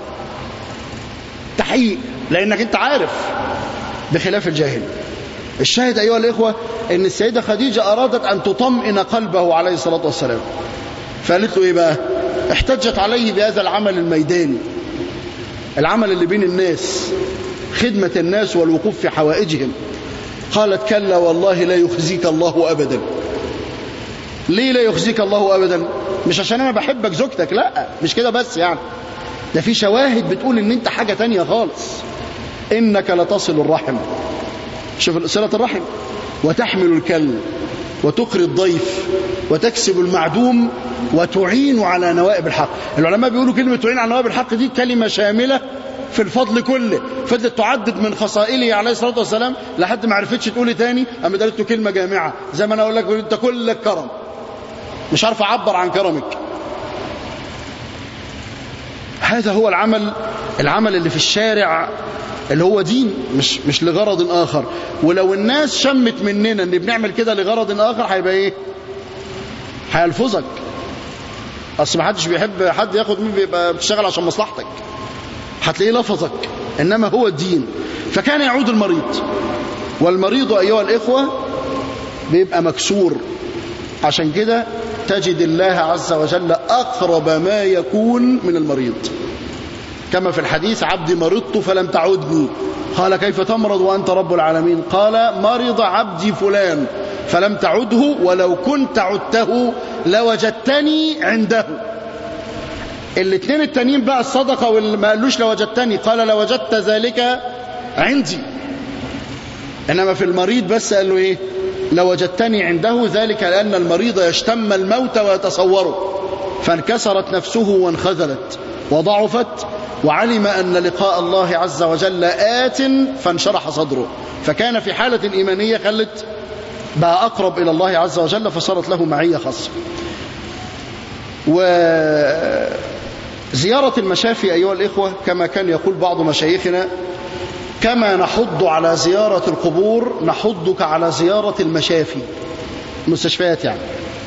تحقيق لأنك أنت عارف بخلاف الجاهل الشاهد أيها الإخوة أن السيدة خديجة أرادت أن تطمئن قلبه عليه الصلاة والسلام فقالت له إيه بقى احتجت عليه بهذا العمل الميداني العمل اللي بين الناس خدمة الناس والوقوف في حوائجهم قالت كلا والله لا يخزيك الله أبدا ليه لا يخزيك الله أبدا مش عشان أنا بحبك زوجتك لا مش كده بس يعني ده في شواهد بتقول ان انت حاجة تانية خالص انك لتصل الرحم شوف صلة الرحم وتحمل الكل وتقري الضيف وتكسب المعدوم وتعين على نوائب الحق العلماء بيقولوا كلمة تعين على نوائب الحق دي كلمة شاملة في الفضل كله فضلت تعدد من خصائله عليه الصلاة والسلام لحد ما عرفتش تقولي تاني أما قالت له كلمة جامعة زي ما أنا أقول لك أنت كلك كرم مش عارف أعبر عن كرمك هذا هو العمل العمل اللي في الشارع اللي هو دين مش مش لغرض آخر ولو الناس شمت مننا ان بنعمل كده لغرض آخر هيبقى ايه هيلفظك اصل ما حدش بيحب حد ياخد مين بيبقى بتشتغل عشان مصلحتك هتلاقيه لفظك انما هو الدين فكان يعود المريض والمريض ايها الاخوه بيبقى مكسور عشان كده تجد الله عز وجل أقرب ما يكون من المريض كما في الحديث عبدي مرضت فلم تعدني قال كيف تمرض وأنت رب العالمين قال مرض عبدي فلان فلم تعده ولو كنت عدته لوجدتني عنده الاثنين التانيين بقى الصدقة واللي ما قالوش لوجدتني قال لوجدت ذلك عندي إنما في المريض بس قال له إيه لوجدتني عنده ذلك لأن المريض يشتم الموت ويتصوره فانكسرت نفسه وانخذلت وضعفت وعلم أن لقاء الله عز وجل آت فانشرح صدره فكان في حالة إيمانية خلت بقى أقرب إلى الله عز وجل فصارت له معية خاصة وزيارة المشافي أيها الإخوة كما كان يقول بعض مشايخنا كما نحض على زيارة القبور نحضك على زيارة المشافي المستشفيات يعني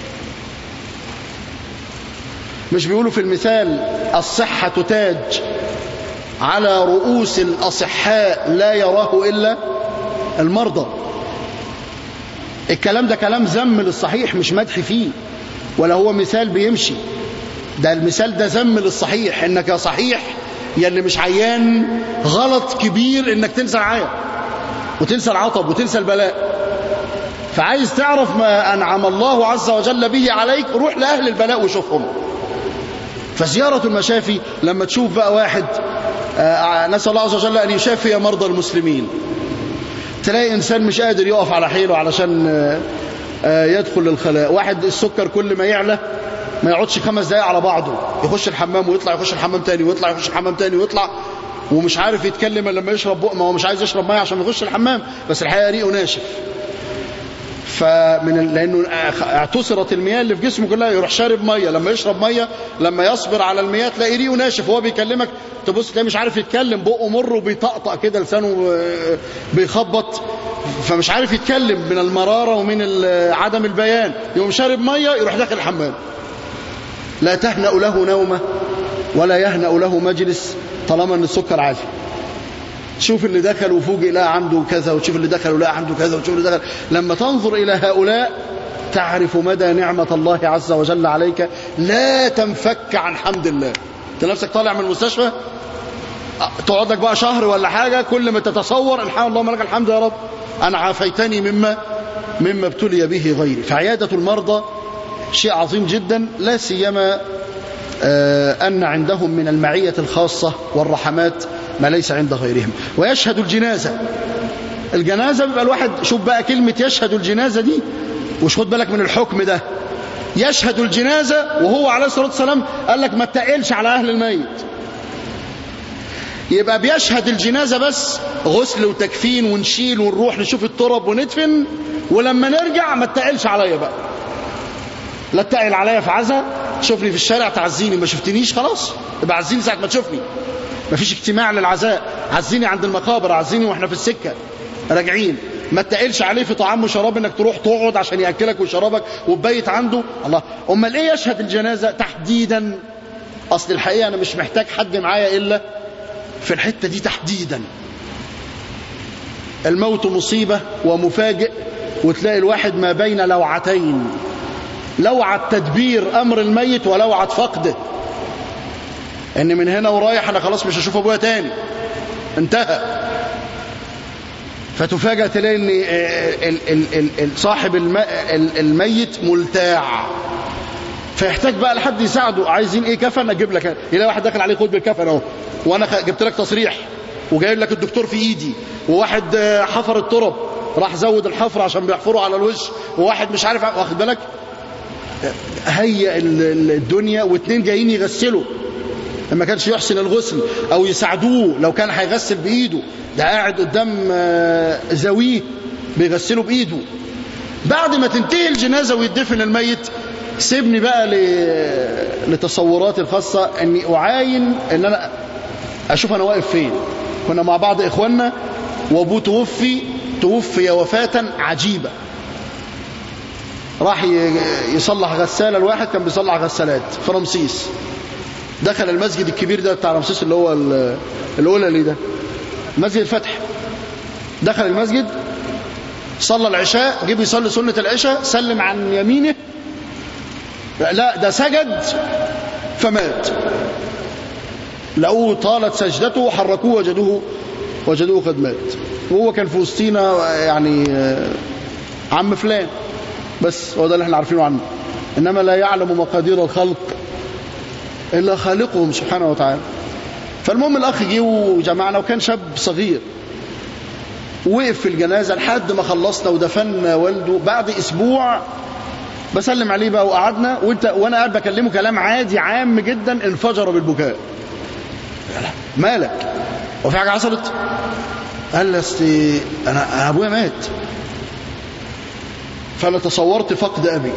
مش بيقولوا في المثال الصحة تاج على رؤوس الأصحاء لا يراه إلا المرضى الكلام ده كلام ذم للصحيح مش مدح فيه ولا هو مثال بيمشي ده المثال ده ذم للصحيح انك يا صحيح يا اللي مش عيان غلط كبير انك تنسى العيا وتنسى العطب وتنسى البلاء فعايز تعرف ما أنعم الله عز وجل به عليك روح لأهل البلاء وشوفهم فزيارة المشافي لما تشوف بقى واحد آه نسأل الله عز وجل أن يشافي مرضى المسلمين تلاقي إنسان مش قادر يقف على حيله علشان آه آه يدخل للخلاء واحد السكر كل ما يعلى ما يقعدش خمس دقايق على بعضه يخش الحمام ويطلع يخش الحمام تاني ويطلع يخش الحمام تاني ويطلع ومش عارف يتكلم الا لما يشرب بق ما هو مش عايز يشرب ميه عشان يخش الحمام بس الحقيقه ريقه ناشف فمن لانه اعتصرت المياه اللي في جسمه كلها يروح شارب ميه لما يشرب ميه لما يصبر على المياه تلاقي ريقه ناشف وهو بيكلمك تبص تلاقيه مش عارف يتكلم بقه مر وبيطقطق كده لسانه بيخبط فمش عارف يتكلم من المراره ومن عدم البيان يقوم شارب ميه يروح داخل الحمام لا تهنأ له نومه ولا يهنأ له مجلس طالما ان السكر عالي تشوف اللي دخل وفوجئ لا عنده كذا وتشوف اللي دخل ولا عنده كذا وتشوف اللي دخل لما تنظر إلى هؤلاء تعرف مدى نعمة الله عز وجل عليك لا تنفك عن حمد الله انت نفسك طالع من المستشفى تقعد لك بقى شهر ولا حاجة كل ما تتصور الحمد اللهم لك الحمد يا رب أنا عافيتني مما مما ابتلي به غيري فعيادة المرضى شيء عظيم جدا لا سيما أن عندهم من المعية الخاصة والرحمات ما ليس عند غيرهم ويشهد الجنازة الجنازة بيبقى الواحد شوف بقى كلمة يشهد الجنازة دي وش خد بالك من الحكم ده يشهد الجنازة وهو عليه الصلاة والسلام قال لك ما تقلش على أهل الميت يبقى بيشهد الجنازة بس غسل وتكفين ونشيل ونروح نشوف التراب وندفن ولما نرجع ما تتقلش عليا بقى لا تتقل عليا في عزا شوفني في الشارع تعزيني ما شفتنيش خلاص يبقى عزيني ساعة ما تشوفني ما فيش اجتماع للعزاء عزيني عند المقابر عزيني واحنا في السكة راجعين ما تقلش عليه في طعام وشراب انك تروح تقعد عشان ياكلك ويشربك وتبيت عنده الله امال ايه يشهد الجنازه تحديدا اصل الحقيقه انا مش محتاج حد معايا الا في الحته دي تحديدا الموت مصيبه ومفاجئ وتلاقي الواحد ما بين لوعتين لوعه تدبير امر الميت ولوعه فقده ان من هنا ورايح انا خلاص مش هشوف ابويا تاني انتهى فتفاجأ تلاقي ان ال- ال- ال- صاحب الم- ال- الميت ملتاع فيحتاج بقى لحد يساعده عايزين ايه كفن اجيب لك يلاقي واحد داخل عليه خد بالكفن اهو وانا خ- جبت لك تصريح وجايب لك الدكتور في ايدي وواحد آه، حفر الترب راح زود الحفر عشان بيحفروا على الوش وواحد مش عارف واخد بالك هيئ ال- ال- الدنيا واتنين جايين يغسلوا ما كانش يحسن الغسل او يساعدوه لو كان هيغسل بايده ده قاعد قدام آه، زاويه بيغسله بايده بعد ما تنتهي الجنازه ويدفن الميت سيبني بقى ل- لتصوراتي الخاصه اني اعاين ان انا اشوف انا واقف فين كنا مع بعض اخواننا وابوه توفي توفي وفاه عجيبه راح ي- يصلح غساله الواحد كان بيصلح غسالات في رمسيس دخل المسجد الكبير ده بتاع رمسيس اللي هو ال- الاولى ده مسجد الفتح دخل المسجد صلى العشاء جه بيصلي سنة العشاء سلم عن يمينه لا ده سجد فمات لقوه طالت سجدته حركوه وجدوه وجدوه قد مات وهو كان في وسطينا يعني آه، عم فلان بس هو ده اللي احنا عارفينه عنه انما لا يعلم مقادير الخلق الا خالقهم سبحانه وتعالى فالمهم الاخ جه وجمعنا وكان شاب صغير وقف في الجنازه لحد ما خلصنا ودفنا والده بعد اسبوع بسلم عليه بقى وقعدنا وانت وانا قاعد بكلمه كلام عادي عام جدا انفجر بالبكاء مالك هو في حاجه حصلت قال لي اصل انا أنا ابويا مات فانا تصورت فقد ابي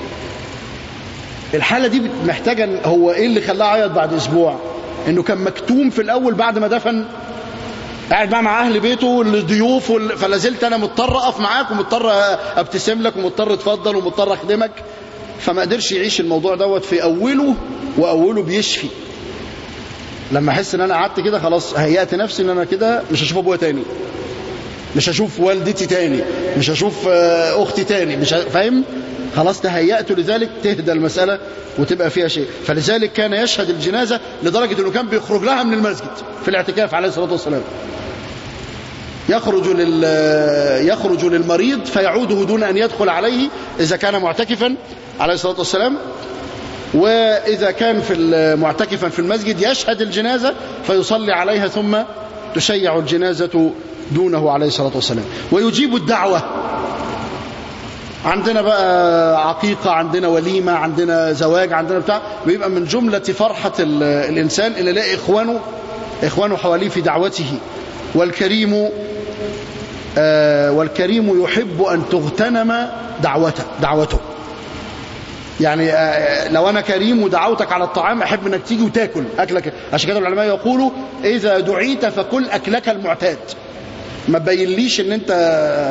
الحاله دي محتاجه إن- هو ايه اللي خلاه يعيط بعد اسبوع انه كان مكتوم في الاول بعد ما دفن قاعد بقى مع اهل بيته والضيوف وال... فلا زلت انا مضطر اقف معاك ومضطر ابتسم لك ومضطر اتفضل ومضطر اخدمك فما قدرش يعيش الموضوع دوت في اوله واوله بيشفي لما احس ان انا قعدت كده خلاص هيأت نفسي ان انا كده مش هشوف ابويا تاني مش هشوف والدتي تاني مش هشوف آه، اختي تاني مش ه- فاهم خلاص تهيأت لذلك تهدى المسألة وتبقى فيها شيء فلذلك كان يشهد الجنازة لدرجة انه كان بيخرج لها من المسجد في الاعتكاف عليه الصلاة والسلام يخرج لل يخرج للمريض فيعوده دون ان يدخل عليه اذا كان معتكفا عليه الصلاه والسلام واذا كان في معتكفا في المسجد يشهد الجنازه فيصلي عليها ثم تشيع الجنازه دونه عليه الصلاه والسلام ويجيب الدعوه عندنا بقى عقيقة عندنا وليمة عندنا زواج عندنا بتاع بيبقى من جملة فرحة ال- الإنسان اللي يلاقي إخوانه إخوانه حواليه في دعوته والكريم آه والكريم يحب أن تغتنم دعوته دعوته يعني آه لو أنا كريم ودعوتك على الطعام أحب أنك تيجي وتاكل أكلك عشان كده العلماء يقولوا إذا دعيت فكل أكلك المعتاد ما تبينليش ان انت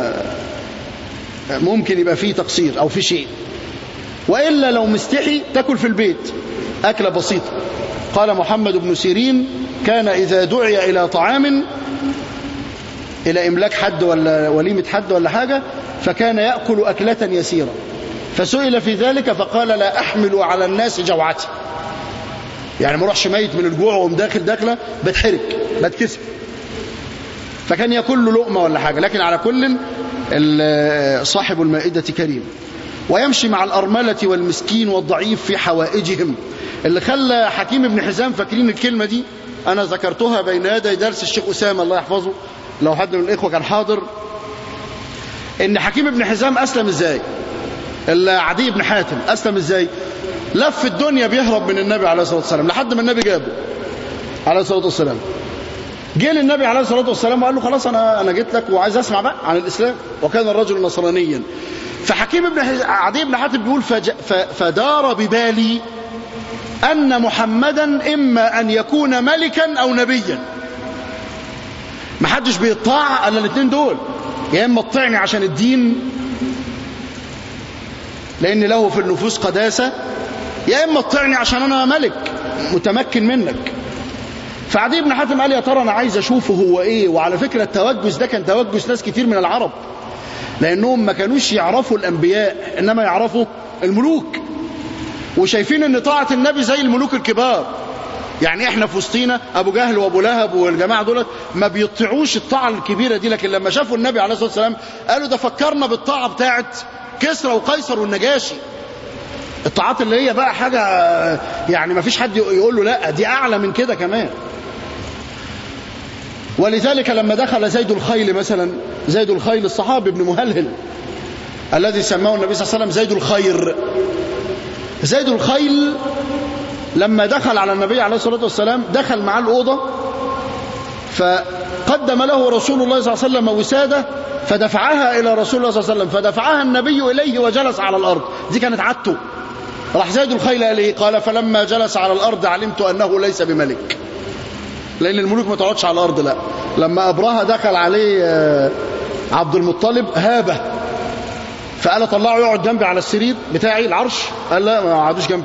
ممكن يبقى فيه تقصير او في شيء والا لو مستحي تاكل في البيت اكله بسيطه قال محمد بن سيرين كان اذا دعي الى طعام الى املاك حد ولا وليمه حد ولا حاجه فكان ياكل اكله يسيره فسئل في ذلك فقال لا احمل على الناس جوعتي يعني ما اروحش ميت من الجوع وأقوم داخل داخله بتحرك بتكسف فكان ياكل له لقمه ولا حاجه لكن على كل ال- صاحب المائده كريم ويمشي مع الارمله والمسكين والضعيف في حوائجهم اللي خلى حكيم بن حزام فاكرين الكلمه دي انا ذكرتها بين يدي درس الشيخ اسامه الله يحفظه لو حد من الاخوه كان حاضر ان حكيم بن حزام اسلم ازاي عدي بن حاتم اسلم ازاي لف الدنيا بيهرب من النبي عليه الصلاه والسلام لحد ما النبي جابه عليه الصلاه والسلام جه للنبي عليه الصلاه والسلام وقال له خلاص انا انا جيت لك وعايز اسمع بقى عن الاسلام وكان الرجل نصرانيا فحكيم بن حز- عدي بن حاتم بيقول فج... ف... فدار ببالي ان محمدا اما ان يكون ملكا او نبيا ما حدش بيطاع الا الاثنين دول يا اما تطيعني عشان الدين لان له في النفوس قداسه يا اما تطيعني عشان انا ملك متمكن منك فعدي بن حاتم قال يا ترى انا عايز اشوفه هو ايه وعلى فكره التوجس ده كان توجس ناس كتير من العرب لانهم ما كانوش يعرفوا الانبياء انما يعرفوا الملوك وشايفين ان طاعه النبي زي الملوك الكبار يعني احنا في وسطينا ابو جهل وابو لهب والجماعه دول ما بيطيعوش الطاعه الكبيره دي لكن لما شافوا النبي عليه الصلاه والسلام قالوا ده فكرنا بالطاعه بتاعه كسرى وقيصر والنجاشي الطاعات اللي هي بقى حاجه يعني ما فيش حد يقول له لا دي اعلى من كده كمان ولذلك لما دخل زيد الخيل مثلا زيد الخيل الصحابي ابن مهلهل الذي سماه النبي صلى الله عليه وسلم زيد الخير زيد الخيل لما دخل على النبي عليه الصلاة والسلام دخل معاه الأوضة فقدم له رسول الله صلى الله عليه وسلم وسادة فدفعها إلى رسول الله صلى الله عليه وسلم فدفعها النبي إليه وجلس على الأرض دي كانت عادته راح زيد الخيل قال إيه قال فلما جلس على الأرض علمت أنه ليس بملك لأن الملوك ما تقعدش على الأرض لا لما أبرهة دخل عليه آه، عبد المطلب هابه فقال طلعه يقعد جنبي على السرير بتاعي العرش قال لا ما قعدوش جنبي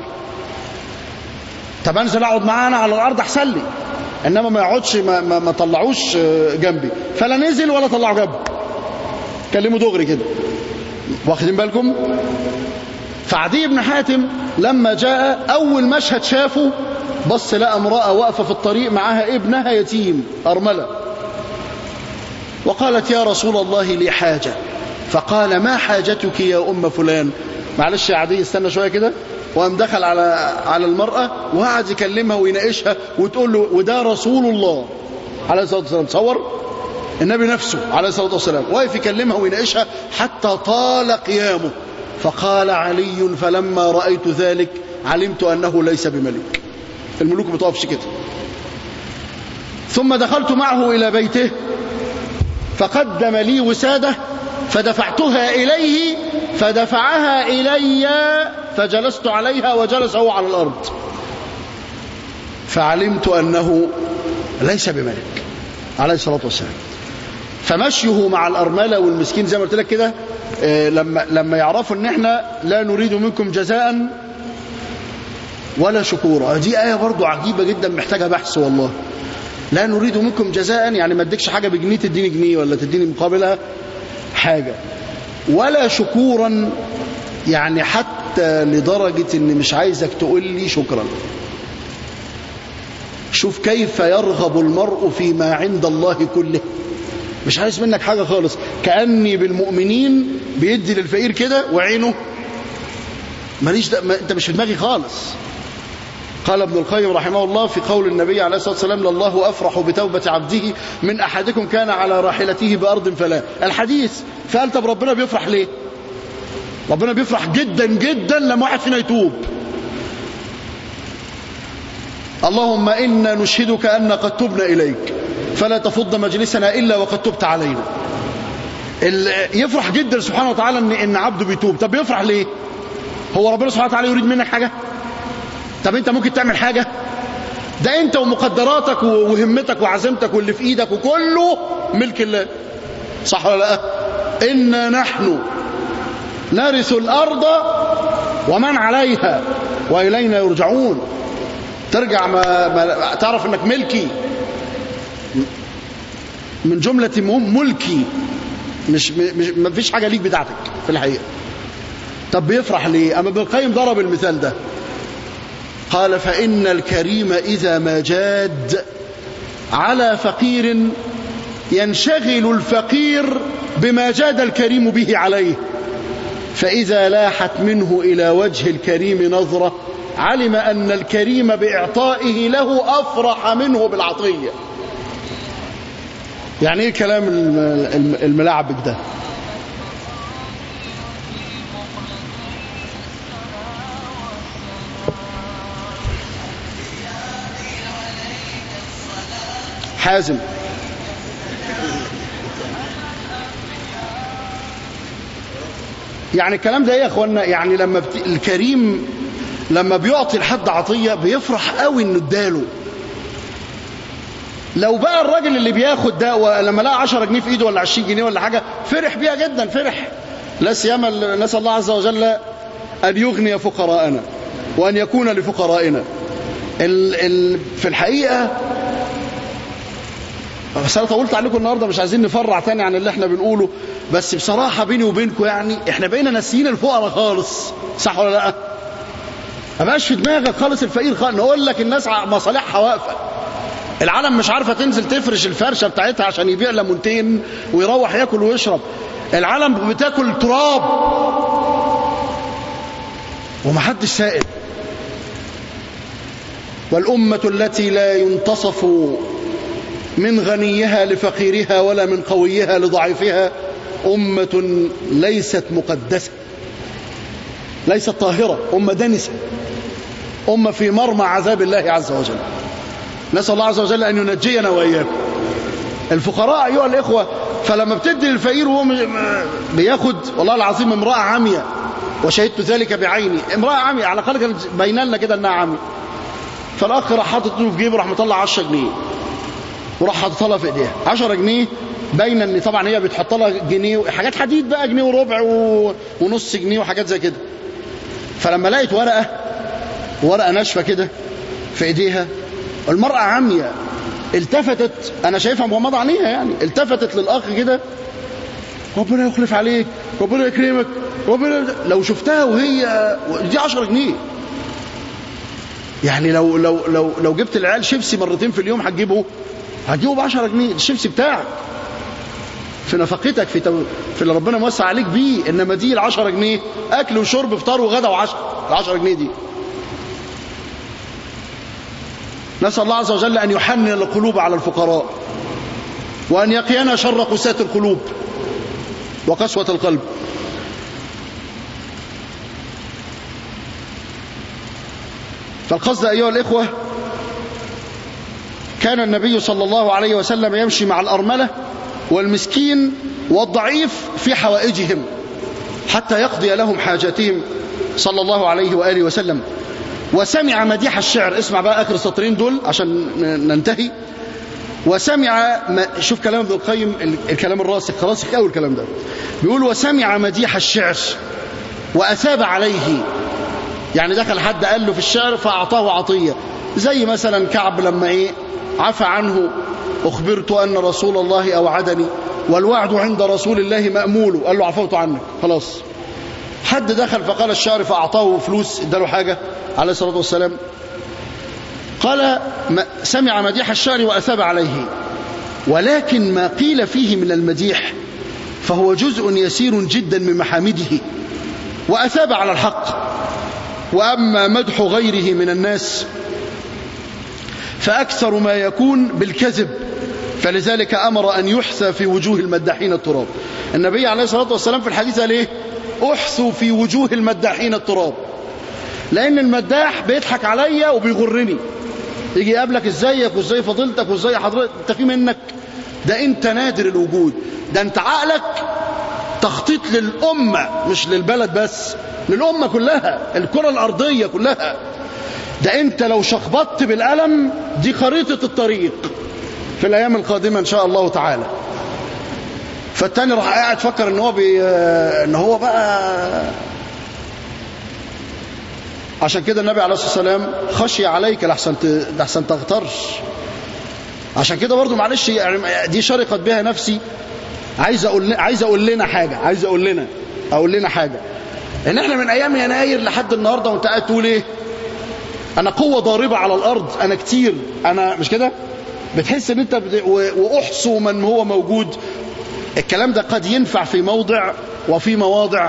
طب انزل اقعد معاه انا على الارض احسن لي انما ما يقعدش ما, ما, ما طلعوش آه، جنبي فلا نزل ولا طلعه جنبي كلمه دغري كده واخدين بالكم فعدي بن حاتم لما جاء اول مشهد شافه بص لقى امراه واقفه في الطريق معاها ابنها يتيم ارمله وقالت يا رسول الله لي حاجه فقال ما حاجتك يا ام فلان معلش يا عدي استنى شويه كده وقام دخل على على المراه وقعد يكلمها ويناقشها وتقول له وده رسول الله عليه الصلاه والسلام تصور النبي نفسه عليه الصلاه والسلام واقف يكلمها ويناقشها حتى طال قيامه فقال علي فلما رايت ذلك علمت انه ليس بملك الملوك ما تقفش كده ثم دخلت معه الى بيته فقدم لي وساده فدفعتها اليه فدفعها الي فجلست عليها وجلس هو على الارض فعلمت انه ليس بملك عليه الصلاه والسلام فمشيه مع الارمله والمسكين زي ما قلت لك كده آه، لما لما يعرفوا ان احنا لا نريد منكم جزاء ولا شكورا دي ايه برضو عجيبه جدا محتاجه بحث والله لا نريد منكم جزاء يعني ما اديكش حاجه بجنيه تديني جنيه ولا تديني مقابلها حاجه ولا شكورا يعني حتى لدرجه ان مش عايزك تقول لي شكرا شوف كيف يرغب المرء فيما عند الله كله مش عايز منك حاجة خالص كأني بالمؤمنين بيدي للفقير كده وعينه ماليش ده ما انت مش في دماغي خالص قال ابن القيم رحمه الله في قول النبي عليه الصلاة والسلام لله أفرح بتوبة عبده من أحدكم كان على راحلته بأرض فلا الحديث فقال طب ربنا بيفرح ليه ربنا بيفرح جدا جدا لما واحد فينا يتوب اللهم إنا نشهدك أن قد تبنا إليك فلا تفض مجلسنا إلا وقد تبت علينا ال- يفرح جدا سبحانه وتعالى إن, إن عبده بيتوب طب يفرح ليه هو ربنا سبحانه وتعالى يريد منك حاجة طب أنت ممكن تعمل حاجة ده أنت ومقدراتك و- وهمتك وعزيمتك واللي في إيدك وكله ملك الله صح ولا لا إنا نحن نرث الأرض ومن عليها وإلينا يرجعون ترجع ما, ما تعرف انك ملكي من جملة م- ملكي مش, مش ما فيش حاجة ليك بتاعتك في الحقيقة طب بيفرح ليه أما ابن القيم ضرب المثال ده قال فإن الكريم إذا ما جاد على فقير ينشغل الفقير بما جاد الكريم به عليه فإذا لاحت منه إلى وجه الكريم نظرة علم أن الكريم بإعطائه له أفرح منه بالعطية يعني ايه كلام الم- الم- الملعبك ده حازم يعني الكلام ده ايه يا اخوانا يعني لما بت... الكريم لما بيعطي لحد عطيه بيفرح قوي انه اداله لو بقى الراجل اللي بياخد ده ولما لقى 10 جنيه في ايده ولا 20 جنيه ولا حاجه فرح بيها جدا فرح لا سيما نسال الله عز وجل ان يغني فقراءنا وان يكون لفقرائنا ال... ال... في الحقيقه بس انا طولت عليكم النهارده مش عايزين نفرع تاني عن اللي احنا بنقوله بس بصراحه بيني وبينكم يعني احنا بقينا ناسيين الفقراء خالص صح ولا لا؟ ما بقاش في دماغك خالص الفقير خالص نقول لك الناس مصالحها واقفه العالم مش عارفه تنزل تفرش الفرشه بتاعتها عشان يبيع ليمونتين ويروح ياكل ويشرب العالم بتاكل تراب ومحدش سائل والأمة التي لا ينتصف من غنيها لفقيرها ولا من قويها لضعيفها أمة ليست مقدسة ليست طاهرة أمة دنسة أمة في مرمى عذاب الله عز وجل نسأل الله عز وجل أن ينجينا وإياكم الفقراء أيها الإخوة فلما بتدي للفقير وهو بياخد والله العظيم امرأة عمية وشهدت ذلك بعيني امرأة عمية على الأقل كانت باينه لنا كده إنها عمية فالأخ راح حاطط له في جيبه راح مطلع 10 جنيه وراح حاططها لها في ايديها 10 جنيه باينه ان طبعا هي بتحط لها جنيه حاجات حديد بقى جنيه وربع و... ونص جنيه وحاجات زي كده فلما لقيت ورقه ورقه ناشفه كده في ايديها المراه عاميه التفتت انا شايفها مغمضه عينيها يعني التفتت للاخ كده ربنا يخلف عليك ربنا يكرمك ربنا لو شفتها وهي دي 10 جنيه يعني لو لو لو لو جبت العيال شيبسي مرتين في اليوم هتجيبه هتجيبه ب 10 جنيه الشيبسي بتاعك في نفقتك في تو... في اللي ربنا موسع عليك بيه انما دي ال 10 جنيه اكل وشرب فطار وغدا وعشاء ال 10 جنيه دي نسال الله عز وجل ان يحنن القلوب على الفقراء وان يقينا شر قساة القلوب وقسوة القلب فالقصد أيها الإخوة كان النبي صلى الله عليه وسلم يمشي مع الأرملة والمسكين والضعيف في حوائجهم حتى يقضي لهم حاجاتهم صلى الله عليه وآله وسلم وسمع مديح الشعر اسمع بقى آخر السطرين دول عشان ننتهي وسمع ما شوف كلام ابن القيم الكلام الراسخ راسخ قوي الكلام ده بيقول وسمع مديح الشعر وأثاب عليه يعني دخل حد قال له في الشعر فأعطاه عطية زي مثلا كعب لما إيه عفى عنه أخبرت أن رسول الله أوعدني والوعد عند رسول الله مأمول قال له عفوت عنك خلاص حد دخل فقال الشعر فأعطاه فلوس اداله حاجة عليه الصلاة والسلام قال سمع مديح الشعر وأثاب عليه ولكن ما قيل فيه من المديح فهو جزء يسير جدا من محامده وأثاب على الحق وأما مدح غيره من الناس فأكثر ما يكون بالكذب فلذلك أمر أن يحثى في وجوه المداحين التراب النبي عليه الصلاة والسلام في الحديث قال إيه أحثوا في وجوه المداحين التراب لأن المداح بيضحك عليا وبيغرني يجي يقابلك ازيك وازاي فضيلتك وازاي حضرتك انت في منك ده انت نادر الوجود ده انت عقلك تخطيط للأمة مش للبلد بس للأمة كلها الكرة الأرضية كلها ده انت لو شخبطت بالقلم دي خريطة الطريق في الأيام القادمة إن شاء الله تعالى فالتاني راح قاعد فكر ان هو بي... ان هو بقى عشان كده النبي عليه الصلاة والسلام خشي عليك لحسن ت... لحسن تغترش عشان كده برضو معلش يعني دي شرقت بها نفسي عايز اقول عايز اقول لنا حاجة عايز اقول لنا اقول لنا حاجة ان احنا من ايام يناير لحد النهارده وانت قاعد تقول ايه انا قوة ضاربة على الارض انا كتير انا مش كده بتحس ان انت بت... واحصوا من هو موجود الكلام ده قد ينفع في موضع وفي مواضع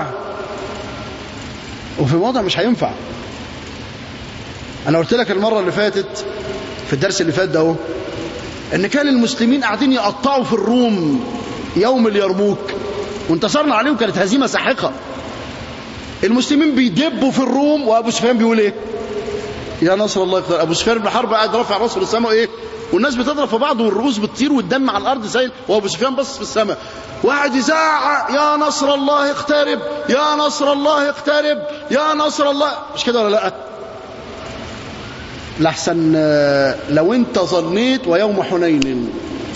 وفي مواضع مش هينفع انا قلت لك المرة اللي فاتت في الدرس اللي فات ده اهو ان كان المسلمين قاعدين يقطعوا في الروم يوم اليرموك وانتصرنا عليهم كانت هزيمة ساحقة المسلمين بيدبوا في الروم وابو سفيان بيقول ايه يا نصر الله يقدر ابو سفيان بن حرب قاعد رافع راسه للسماء ايه والناس بتضرب في بعض والرؤوس بتطير والدم على الارض سايل وابو سفيان بص في السماء وقعد يزعق يا نصر الله اقترب يا نصر الله اقترب يا نصر الله مش كده ولا لا لحسن لو انت ظنيت ويوم حنين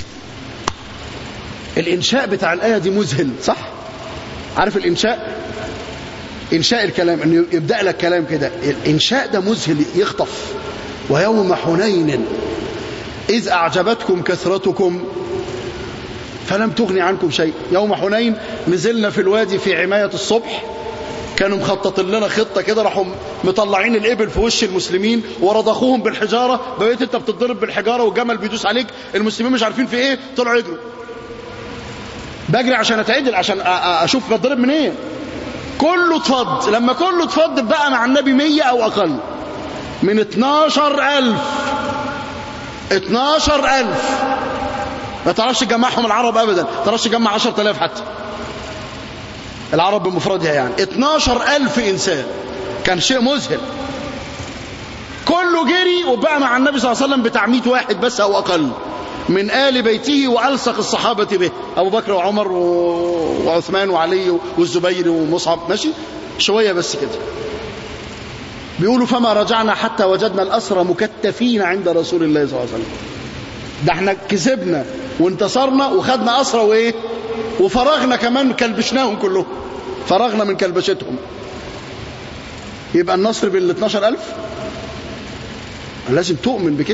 الانشاء بتاع الايه دي مذهل صح عارف الانشاء انشاء الكلام انه يبدا لك كلام كده الانشاء ده مذهل يخطف ويوم حنين اذ اعجبتكم كثرتكم فلم تغني عنكم شيء يوم حنين نزلنا في الوادي في عمايه الصبح كانوا مخططين لنا خطه كده راحوا مطلعين الابل في وش المسلمين ورضخوهم بالحجاره بقيت انت بتضرب بالحجاره والجمل بيدوس عليك المسلمين مش عارفين في ايه طلعوا يجروا بجري عشان اتعدل عشان اشوف بتضرب منين إيه؟ كله اتفض لما كله اتفض بقى مع النبي 100 او اقل من 12000 12000 ما تعرفش تجمعهم العرب ابدا ما تعرفش تجمع 10000 حتى العرب بمفردها يعني 12000 انسان كان شيء مذهل كله جري وبقى مع النبي صلى الله عليه وسلم بتاع 100 واحد بس او اقل من آل بيته وألصق الصحابة به أبو بكر وعمر وعثمان وعلي والزبير ومصعب ماشي شوية بس كده بيقولوا فما رجعنا حتى وجدنا الأسرى مكتفين عند رسول الله صلى الله عليه وسلم ده احنا كسبنا وانتصرنا وخدنا أسرى وإيه وفرغنا كمان كلبشناهم كلهم فرغنا من كلبشتهم يبقى النصر بال 12000 لازم تؤمن بكده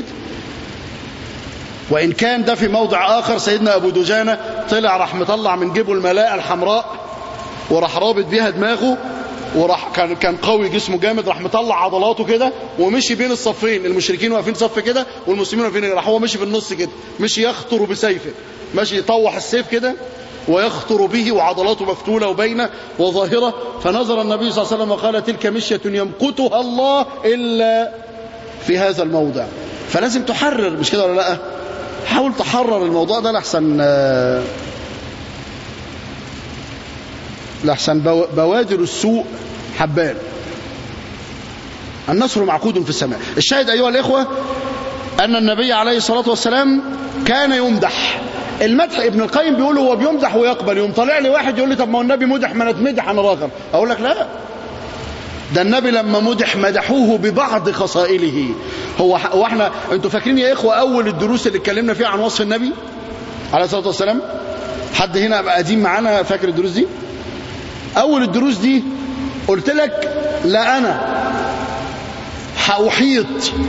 وإن كان ده في موضع آخر سيدنا أبو دجانة طلع راح مطلع من جيبه الملاءة الحمراء وراح رابط بيها دماغه وراح كان كان قوي جسمه جامد راح مطلع عضلاته كده ومشي بين الصفين المشركين واقفين صف كده والمسلمين واقفين راح هو مشي في النص كده مشي يخطر بسيفه ماشي يطوح السيف كده ويخطر به وعضلاته مفتولة وبينه وظاهرة فنظر النبي صلى الله عليه وسلم وقال تلك مشية يمقتها الله إلا في هذا الموضع فلازم تحرر مش كده ولا لا حاول تحرر الموضوع ده لحسن لحسن بوادر السوء حبان النصر معقود في السماء الشاهد أيها الإخوة أن النبي عليه الصلاة والسلام كان يمدح المدح ابن القيم بيقول هو بيمدح ويقبل يوم طالع لي واحد يقول لي طب ما هو النبي مدح ما نتمدح انا راغب اقول لك لا ده النبي لما مدح مدحوه ببعض خصائله هو هو احنا انتوا فاكرين يا اخوه اول الدروس اللي اتكلمنا فيها عن وصف النبي عليه الصلاه والسلام حد هنا بقى قديم معانا فاكر الدروس دي اول الدروس دي قلت لك لا انا هاحيط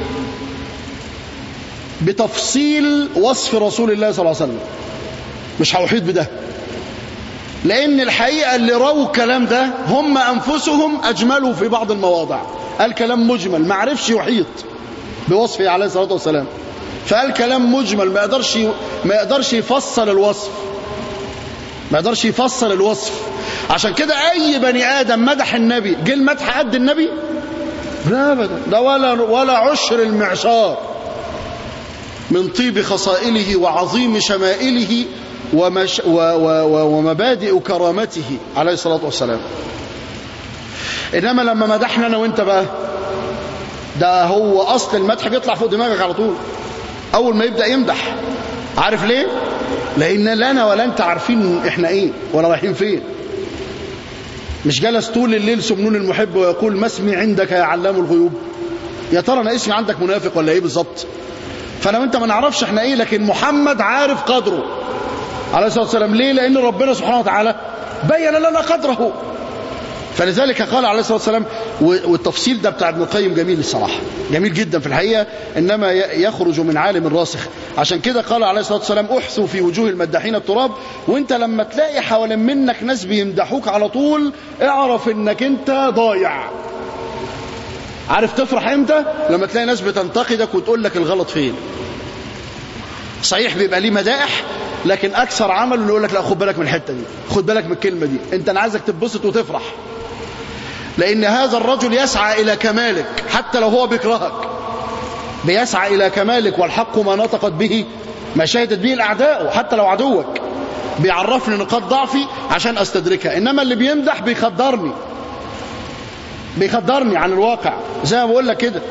بتفصيل وصف رسول الله صلى الله عليه وسلم مش هاحيط بده لأن الحقيقة اللي رووا الكلام ده هم أنفسهم أجملوا في بعض المواضع قال كلام مجمل ما عرفش يحيط بوصفه عليه الصلاة والسلام فقال كلام مجمل ما يقدرش ما يقدرش يفصل الوصف ما يقدرش يفصل الوصف عشان كده أي بني آدم مدح النبي جه المدح قد النبي لا أبدا ده ولا ولا عشر المعشار من طيب خصائله وعظيم شمائله ومش و و و ومبادئ كرامته عليه الصلاة والسلام إنما لما مدحنا أنا وإنت بقى ده هو أصل المدح بيطلع فوق دماغك على طول أول ما يبدأ يمدح عارف ليه؟ لأن لا أنا ولا أنت عارفين إحنا إيه ولا رايحين فين مش جلس طول الليل سمنون المحب ويقول ما اسمي عندك يا علام الغيوب يا ترى أنا اسمي عندك منافق ولا إيه بالظبط فأنا وأنت ما نعرفش إحنا إيه لكن محمد عارف قدره عليه الصلاة والسلام ليه لأن ربنا سبحانه وتعالى بين لنا قدره فلذلك قال عليه الصلاة والسلام والتفصيل ده بتاع ابن القيم جميل الصراحة جميل جدا في الحقيقة إنما يخرج من عالم راسخ عشان كده قال عليه الصلاة والسلام أحثوا في وجوه المداحين التراب وانت لما تلاقي حوالين منك ناس بيمدحوك على طول اعرف انك انت ضايع عارف تفرح امتى لما تلاقي ناس بتنتقدك وتقول لك الغلط فين صحيح بيبقى ليه مدائح لكن اكثر عمله انه يقول لك لا خد بالك من الحته دي خد بالك من الكلمه دي انت انا عايزك تتبسط وتفرح لان هذا الرجل يسعى الى كمالك حتى لو هو بيكرهك بيسعى الى كمالك والحق ما نطقت به ما شهدت به الاعداء حتى لو عدوك بيعرفني نقاط ضعفي عشان استدركها انما اللي بيمدح بيخدرني بيخدرني عن الواقع زي ما بقول لك كده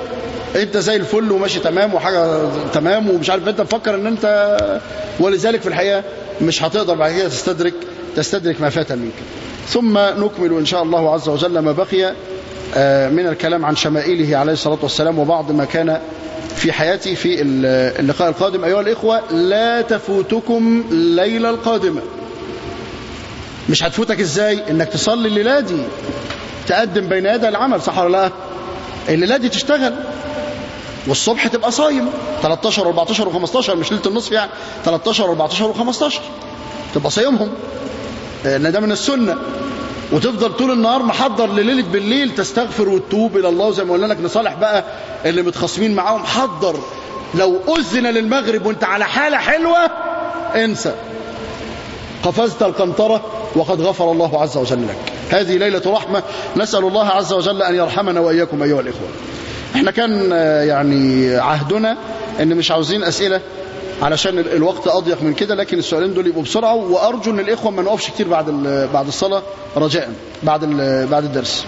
انت زي الفل وماشي تمام وحاجه تمام ومش عارف انت مفكر ان انت ولذلك في الحقيقه مش هتقدر بعد كده تستدرك تستدرك ما فات منك ثم نكمل ان شاء الله عز وجل ما بقي من الكلام عن شمائله عليه الصلاه والسلام وبعض ما كان في حياتي في اللقاء القادم ايها الاخوه لا تفوتكم الليله القادمه مش هتفوتك ازاي انك تصلي الليله دي تقدم بين يدي العمل صح ولا لا الليله دي تشتغل والصبح تبقى صايم 13 و14 و15 مش ليله النصف يعني 13 و14 و15 تبقى صايمهم لان ده من السنه وتفضل طول النهار محضر لليله بالليل تستغفر وتتوب الى الله زي ما قلنا لك نصالح بقى اللي متخاصمين معاهم حضر لو اذن للمغرب وانت على حاله حلوه انسى قفزت القنطره وقد غفر الله عز وجل لك هذه ليله رحمه نسال الله عز وجل ان يرحمنا واياكم ايها الاخوه احنا كان يعني عهدنا ان مش عاوزين اسئله علشان الوقت اضيق من كده لكن السؤالين دول يبقوا بسرعه وارجو ان الاخوه ما نقفش كتير بعد بعد الصلاه رجاء بعد بعد الدرس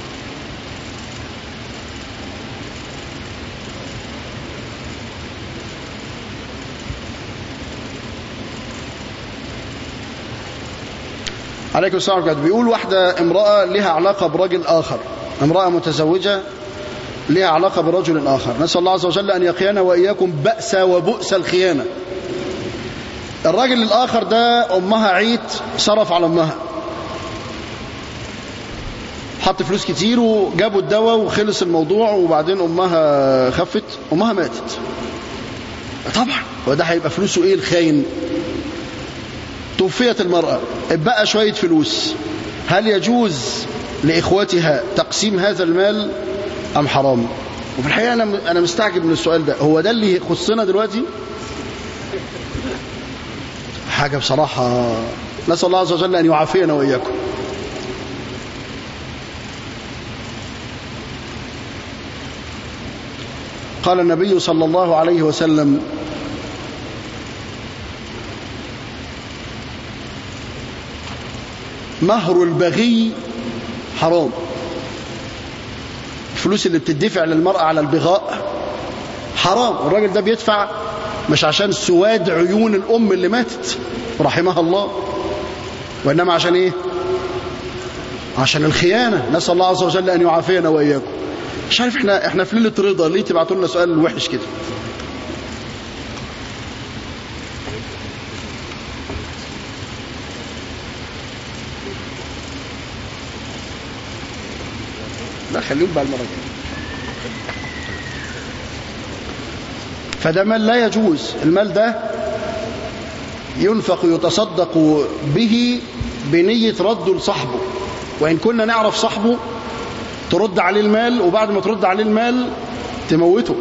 عليكم السلام ورحمه الله بيقول واحده امراه لها علاقه برجل اخر امراه متزوجه لها علاقة برجل آخر نسأل الله عز وجل أن يقينا وإياكم بأس وبؤس الخيانة الراجل الآخر ده أمها عيت صرف على أمها حط فلوس كتير وجابوا الدواء وخلص الموضوع وبعدين أمها خفت أمها ماتت طبعا وده هيبقى فلوسه إيه الخاين توفيت المرأة اتبقى شوية فلوس هل يجوز لإخوتها تقسيم هذا المال أم حرام وفي الحقيقة أنا أنا مستعجب من السؤال ده هو ده اللي يخصنا دلوقتي حاجة بصراحة نسأل الله عز وجل أن يعافينا وإياكم قال النبي صلى الله عليه وسلم مهر البغي حرام الفلوس اللي بتدفع للمرأة على البغاء حرام الراجل ده بيدفع مش عشان سواد عيون الأم اللي ماتت رحمها الله وإنما عشان إيه عشان الخيانة نسأل الله عز وجل أن يعافينا وإياكم مش عارف احنا احنا في ليلة رضا ليه تبعتوا لنا سؤال وحش كده لا خليهم بقى المرة الجاية فده مال لا يجوز المال ده ينفق يتصدق به بنية رده لصاحبه وإن كنا نعرف صاحبه ترد عليه المال وبعد ما ترد عليه المال تموته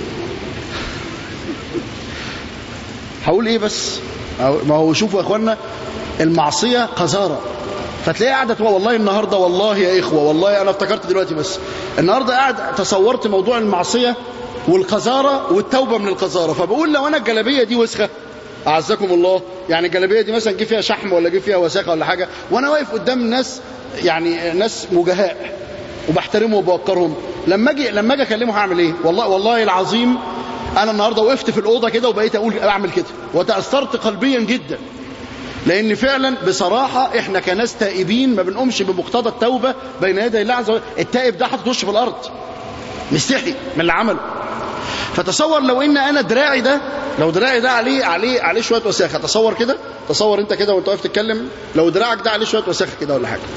هقول ايه بس ما هو شوفوا يا اخوانا المعصية قذارة فتلاقيه قاعدة تقول والله النهاردة والله يا إخوة والله أنا افتكرت دلوقتي بس النهاردة قاعد تصورت موضوع المعصية والقذارة والتوبة من القذارة فبقول لو أنا الجلابية دي وسخة أعزكم الله يعني الجلابية دي مثلا جه فيها شحم ولا جه فيها وساخة ولا حاجة وأنا واقف قدام ناس يعني ناس وجهاء وبحترمهم وبوقرهم لما اجي لما اجي اكلمه هعمل ايه والله والله العظيم انا النهارده وقفت في الاوضه كده وبقيت اقول اعمل كده وتاثرت قلبيا جدا لان فعلا بصراحه احنا كناس تائبين ما بنقومش بمقتضى التوبه بين يدي الله عز وجل التائب ده حاطط وشه في الارض مستحي من اللي عمله فتصور لو ان انا دراعي ده لو دراعي ده عليه عليه عليه شويه وساخه تصور كده تصور انت كده وانت واقف تتكلم لو دراعك ده عليه شويه وساخه كده ولا حاجه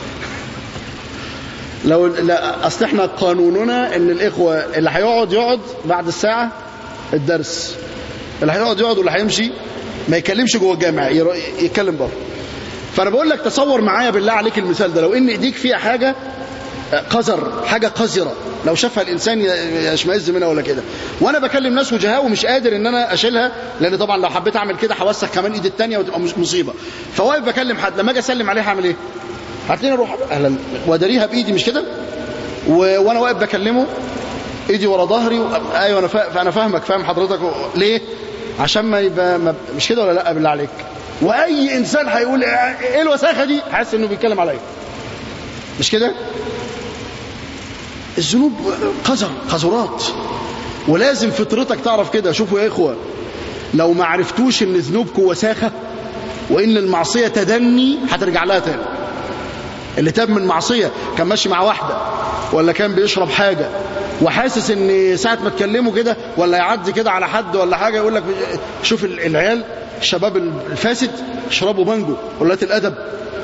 لو لا اصل احنا قانوننا ان الاخوه اللي هيقعد يقعد بعد الساعه الدرس اللي هيقعد يقعد واللي هيمشي ما يكلمش جوه الجامع يتكلم بره فانا بقول لك تصور معايا بالله عليك المثال ده لو ان ايديك فيها حاجه قذر حاجه قذره لو شافها الانسان يشمئز منها ولا كده وانا بكلم ناس وجهاء ومش قادر ان انا اشيلها لان طبعا لو حبيت اعمل كده هوسخ كمان ايدي الثانيه وتبقى مصيبه فواقف بكلم حد لما اجي اسلم عليه هعمل ايه هتلاقيني اروح اهلا واداريها بايدي مش كده و... وانا واقف بكلمه ايدي ورا ظهري و... ايوه انا فا... انا فاهمك فاهم حضرتك و... ليه عشان ما يبقى ما... مش كده ولا لا بالله عليك واي انسان هيقول ايه الوساخه دي حاسس انه بيتكلم عليا مش كده الذنوب قذر قذرات ولازم فطرتك تعرف كده شوفوا يا إخوة لو ما عرفتوش ان ذنوبكم وساخة وان المعصية تدني هترجع لها تاني اللي تاب من معصية كان ماشي مع واحدة ولا كان بيشرب حاجة وحاسس ان ساعة ما تكلمه كده ولا يعدي كده على حد ولا حاجة يقول لك شوف العيال الشباب الفاسد يشربوا بانجو ولات الأدب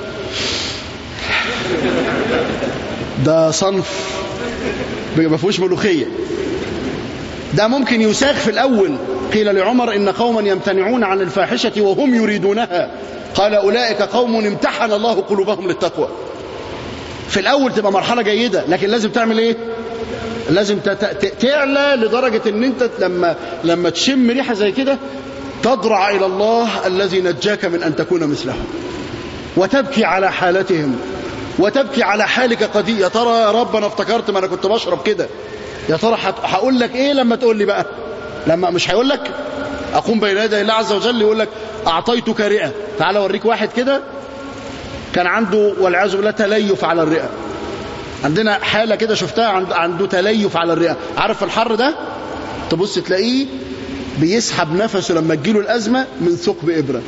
ده صنف ما فيهوش ملوخية ده ممكن يساغ في الأول قيل لعمر إن قوما يمتنعون عن الفاحشة وهم يريدونها قال أولئك قوم امتحن الله قلوبهم للتقوى في الأول تبقى مرحلة جيدة لكن لازم تعمل إيه لازم تعلى لدرجة ان انت لما, لما تشم ريحة زي كده تضرع الى الله الذي نجاك من ان تكون مثلهم وتبكي على حالتهم وتبكي على حالك قد يا ترى يا رب انا افتكرت ما انا كنت بشرب كده يا ترى هقول لك ايه لما تقول لي بقى لما مش هيقول لك اقوم بين يدي الله عز وجل يقول لك اعطيتك رئه تعال اوريك واحد كده كان عنده والعياذ بالله تليف على الرئه عندنا حالة كده شفتها عنده تليف على الرئة عارف في الحر ده تبص تلاقيه بيسحب نفسه لما تجيله الأزمة من ثقب إبرة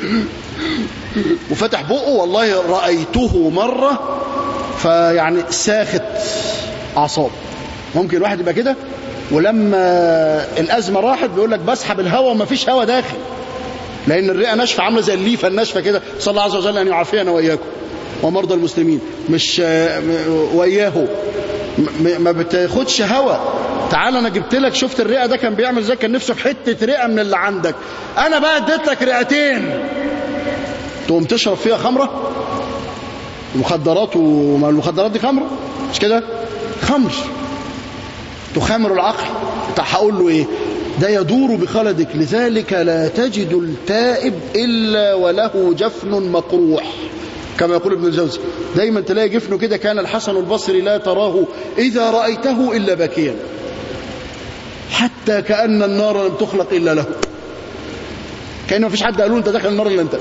وفتح بقه والله رأيته مرة فيعني ساخت أعصاب ممكن الواحد يبقى كده ولما الأزمة راحت بيقول لك بسحب الهواء وما فيش هواء داخل لأن الرئة ناشفة عاملة زي الليفة الناشفة كده صلى الله عز وجل أن يعافينا وإياكم ومرضى المسلمين مش وإياه ما بتاخدش هوا تعال انا جبت لك شفت الرئه ده كان بيعمل ازاي كان نفسه في حته رئه من اللي عندك انا بقى اديت لك رئتين تقوم تشرب فيها خمره مخدرات وما المخدرات دي خمره مش كده خمر تخامر العقل هقول له ايه ده يدور بخلدك لذلك لا تجد التائب الا وله جفن مقروح كما يقول ابن الجوزي دايما تلاقي جفنه كده كان الحسن البصري لا تراه إذا رأيته إلا باكيا حتى كأن النار لم تخلق إلا له كأنه ما فيش حد قالوا أنت داخل النار إلا أنت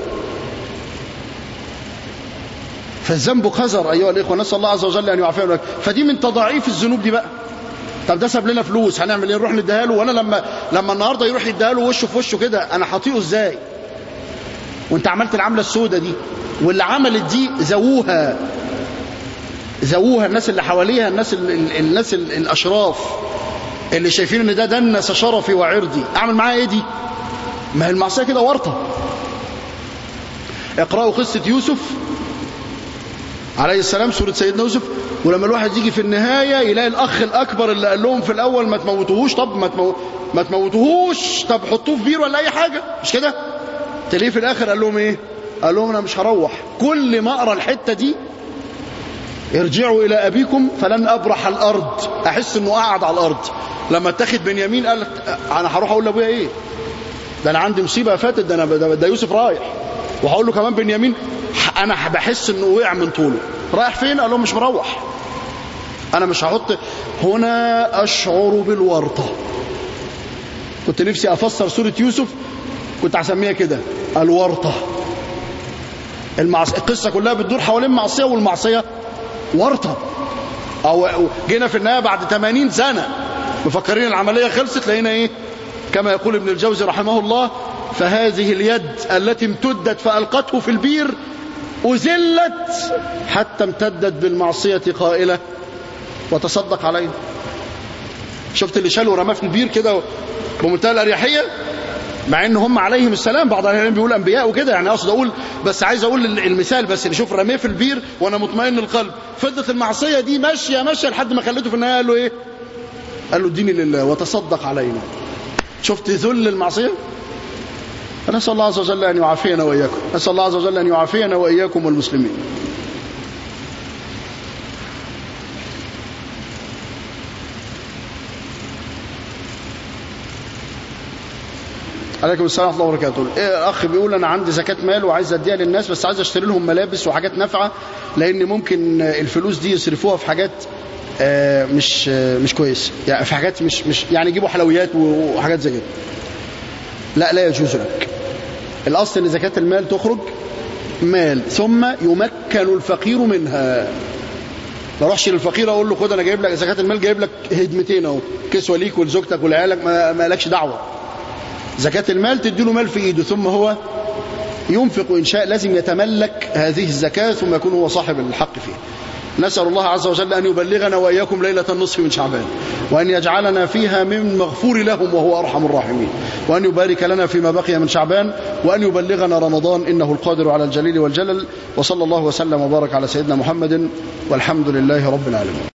فالذنب قذر أيها الإخوة نسأل الله عز وجل أن يعافينا فدي من تضاعيف الذنوب دي بقى طب ده ساب لنا فلوس هنعمل ايه نروح نديها له وانا لما لما النهارده يروح يديها له وشه في وشه كده انا هطيقه ازاي وانت عملت العمله السوداء دي واللي عملت دي زووها زووها الناس اللي حواليها الناس ال الناس ال الاشراف اللي شايفين ان ده دنس شرفي وعرضي اعمل معاه ايه دي ما هي المعصيه كده ورطه اقرأوا قصة يوسف عليه السلام سورة سيدنا يوسف ولما الواحد يجي في النهاية يلاقي الأخ الأكبر اللي قال لهم في الأول ما تموتوهوش طب ما, تمو... ما تموتوهوش طب حطوه في بير ولا أي حاجة مش كده تلاقيه في الآخر قال لهم إيه قال لهم أنا مش هروح كل ما أقرأ الحتة دي ارجعوا إلى أبيكم فلن أبرح الأرض أحس أنه قاعد على الأرض لما اتخذ بنيامين قال أنا هروح أقول لأبويا إيه ده أنا عندي مصيبة فاتت ده, أنا ده, ده يوسف رايح وهقول له كمان بنيامين أنا بحس أنه وقع من طوله رايح فين قال لهم مش مروح أنا مش هحط هنا أشعر بالورطة كنت نفسي أفسر سورة يوسف كنت هسميها كده الورطة المعص... القصة كلها بتدور حوالين معصية والمعصية ورطة أو جينا في النهاية بعد 80 سنة مفكرين العملية خلصت لقينا إيه كما يقول ابن الجوزي رحمه الله فهذه اليد التي امتدت فألقته في البير أزلت حتى امتدت بالمعصية قائلة وتصدق عليه شفت اللي شاله ورماه في البير كده بمنتهى الأريحية مع ان هم عليهم السلام بعض الاهل بيقول انبياء وكده يعني اقصد اقول بس عايز اقول المثال بس اللي شوف رميه في البير وانا مطمئن القلب فضت المعصيه دي ماشيه ماشيه لحد ما خليته في النهايه قال له ايه قال له اديني لله وتصدق علينا شفت ذل المعصيه نسال الله عز وجل ان يعافينا واياكم نسال الله عز وجل ان يعافينا واياكم والمسلمين عليكم السلام ورحمه الله وبركاته إيه اخ بيقول انا عندي زكاه مال وعايز اديها للناس بس عايز اشتري لهم ملابس وحاجات نافعه لان ممكن الفلوس دي يصرفوها في حاجات آه مش آه مش كويس يعني في حاجات مش مش يعني يجيبوا حلويات وحاجات زي كده لا لا يجوز لك الاصل ان زكاه المال تخرج مال ثم يمكن الفقير منها ما اروحش للفقير اقول له خد انا جايب لك زكاه المال جايب لك هدمتين اهو كسوه ليك ولزوجتك ولعيالك ما ما لكش دعوه زكاه المال تدي له مال في ايده ثم هو ينفق إن شاء لازم يتملك هذه الزكاة ثم يكون هو صاحب الحق فيها نسأل الله عز وجل أن يبلغنا وإياكم ليلة النصف من شعبان وأن يجعلنا فيها من مغفور لهم وهو أرحم الراحمين وأن يبارك لنا فيما بقي من شعبان وأن يبلغنا رمضان إنه القادر على الجليل والجلل وصلى الله وسلم وبارك على سيدنا محمد والحمد لله رب العالمين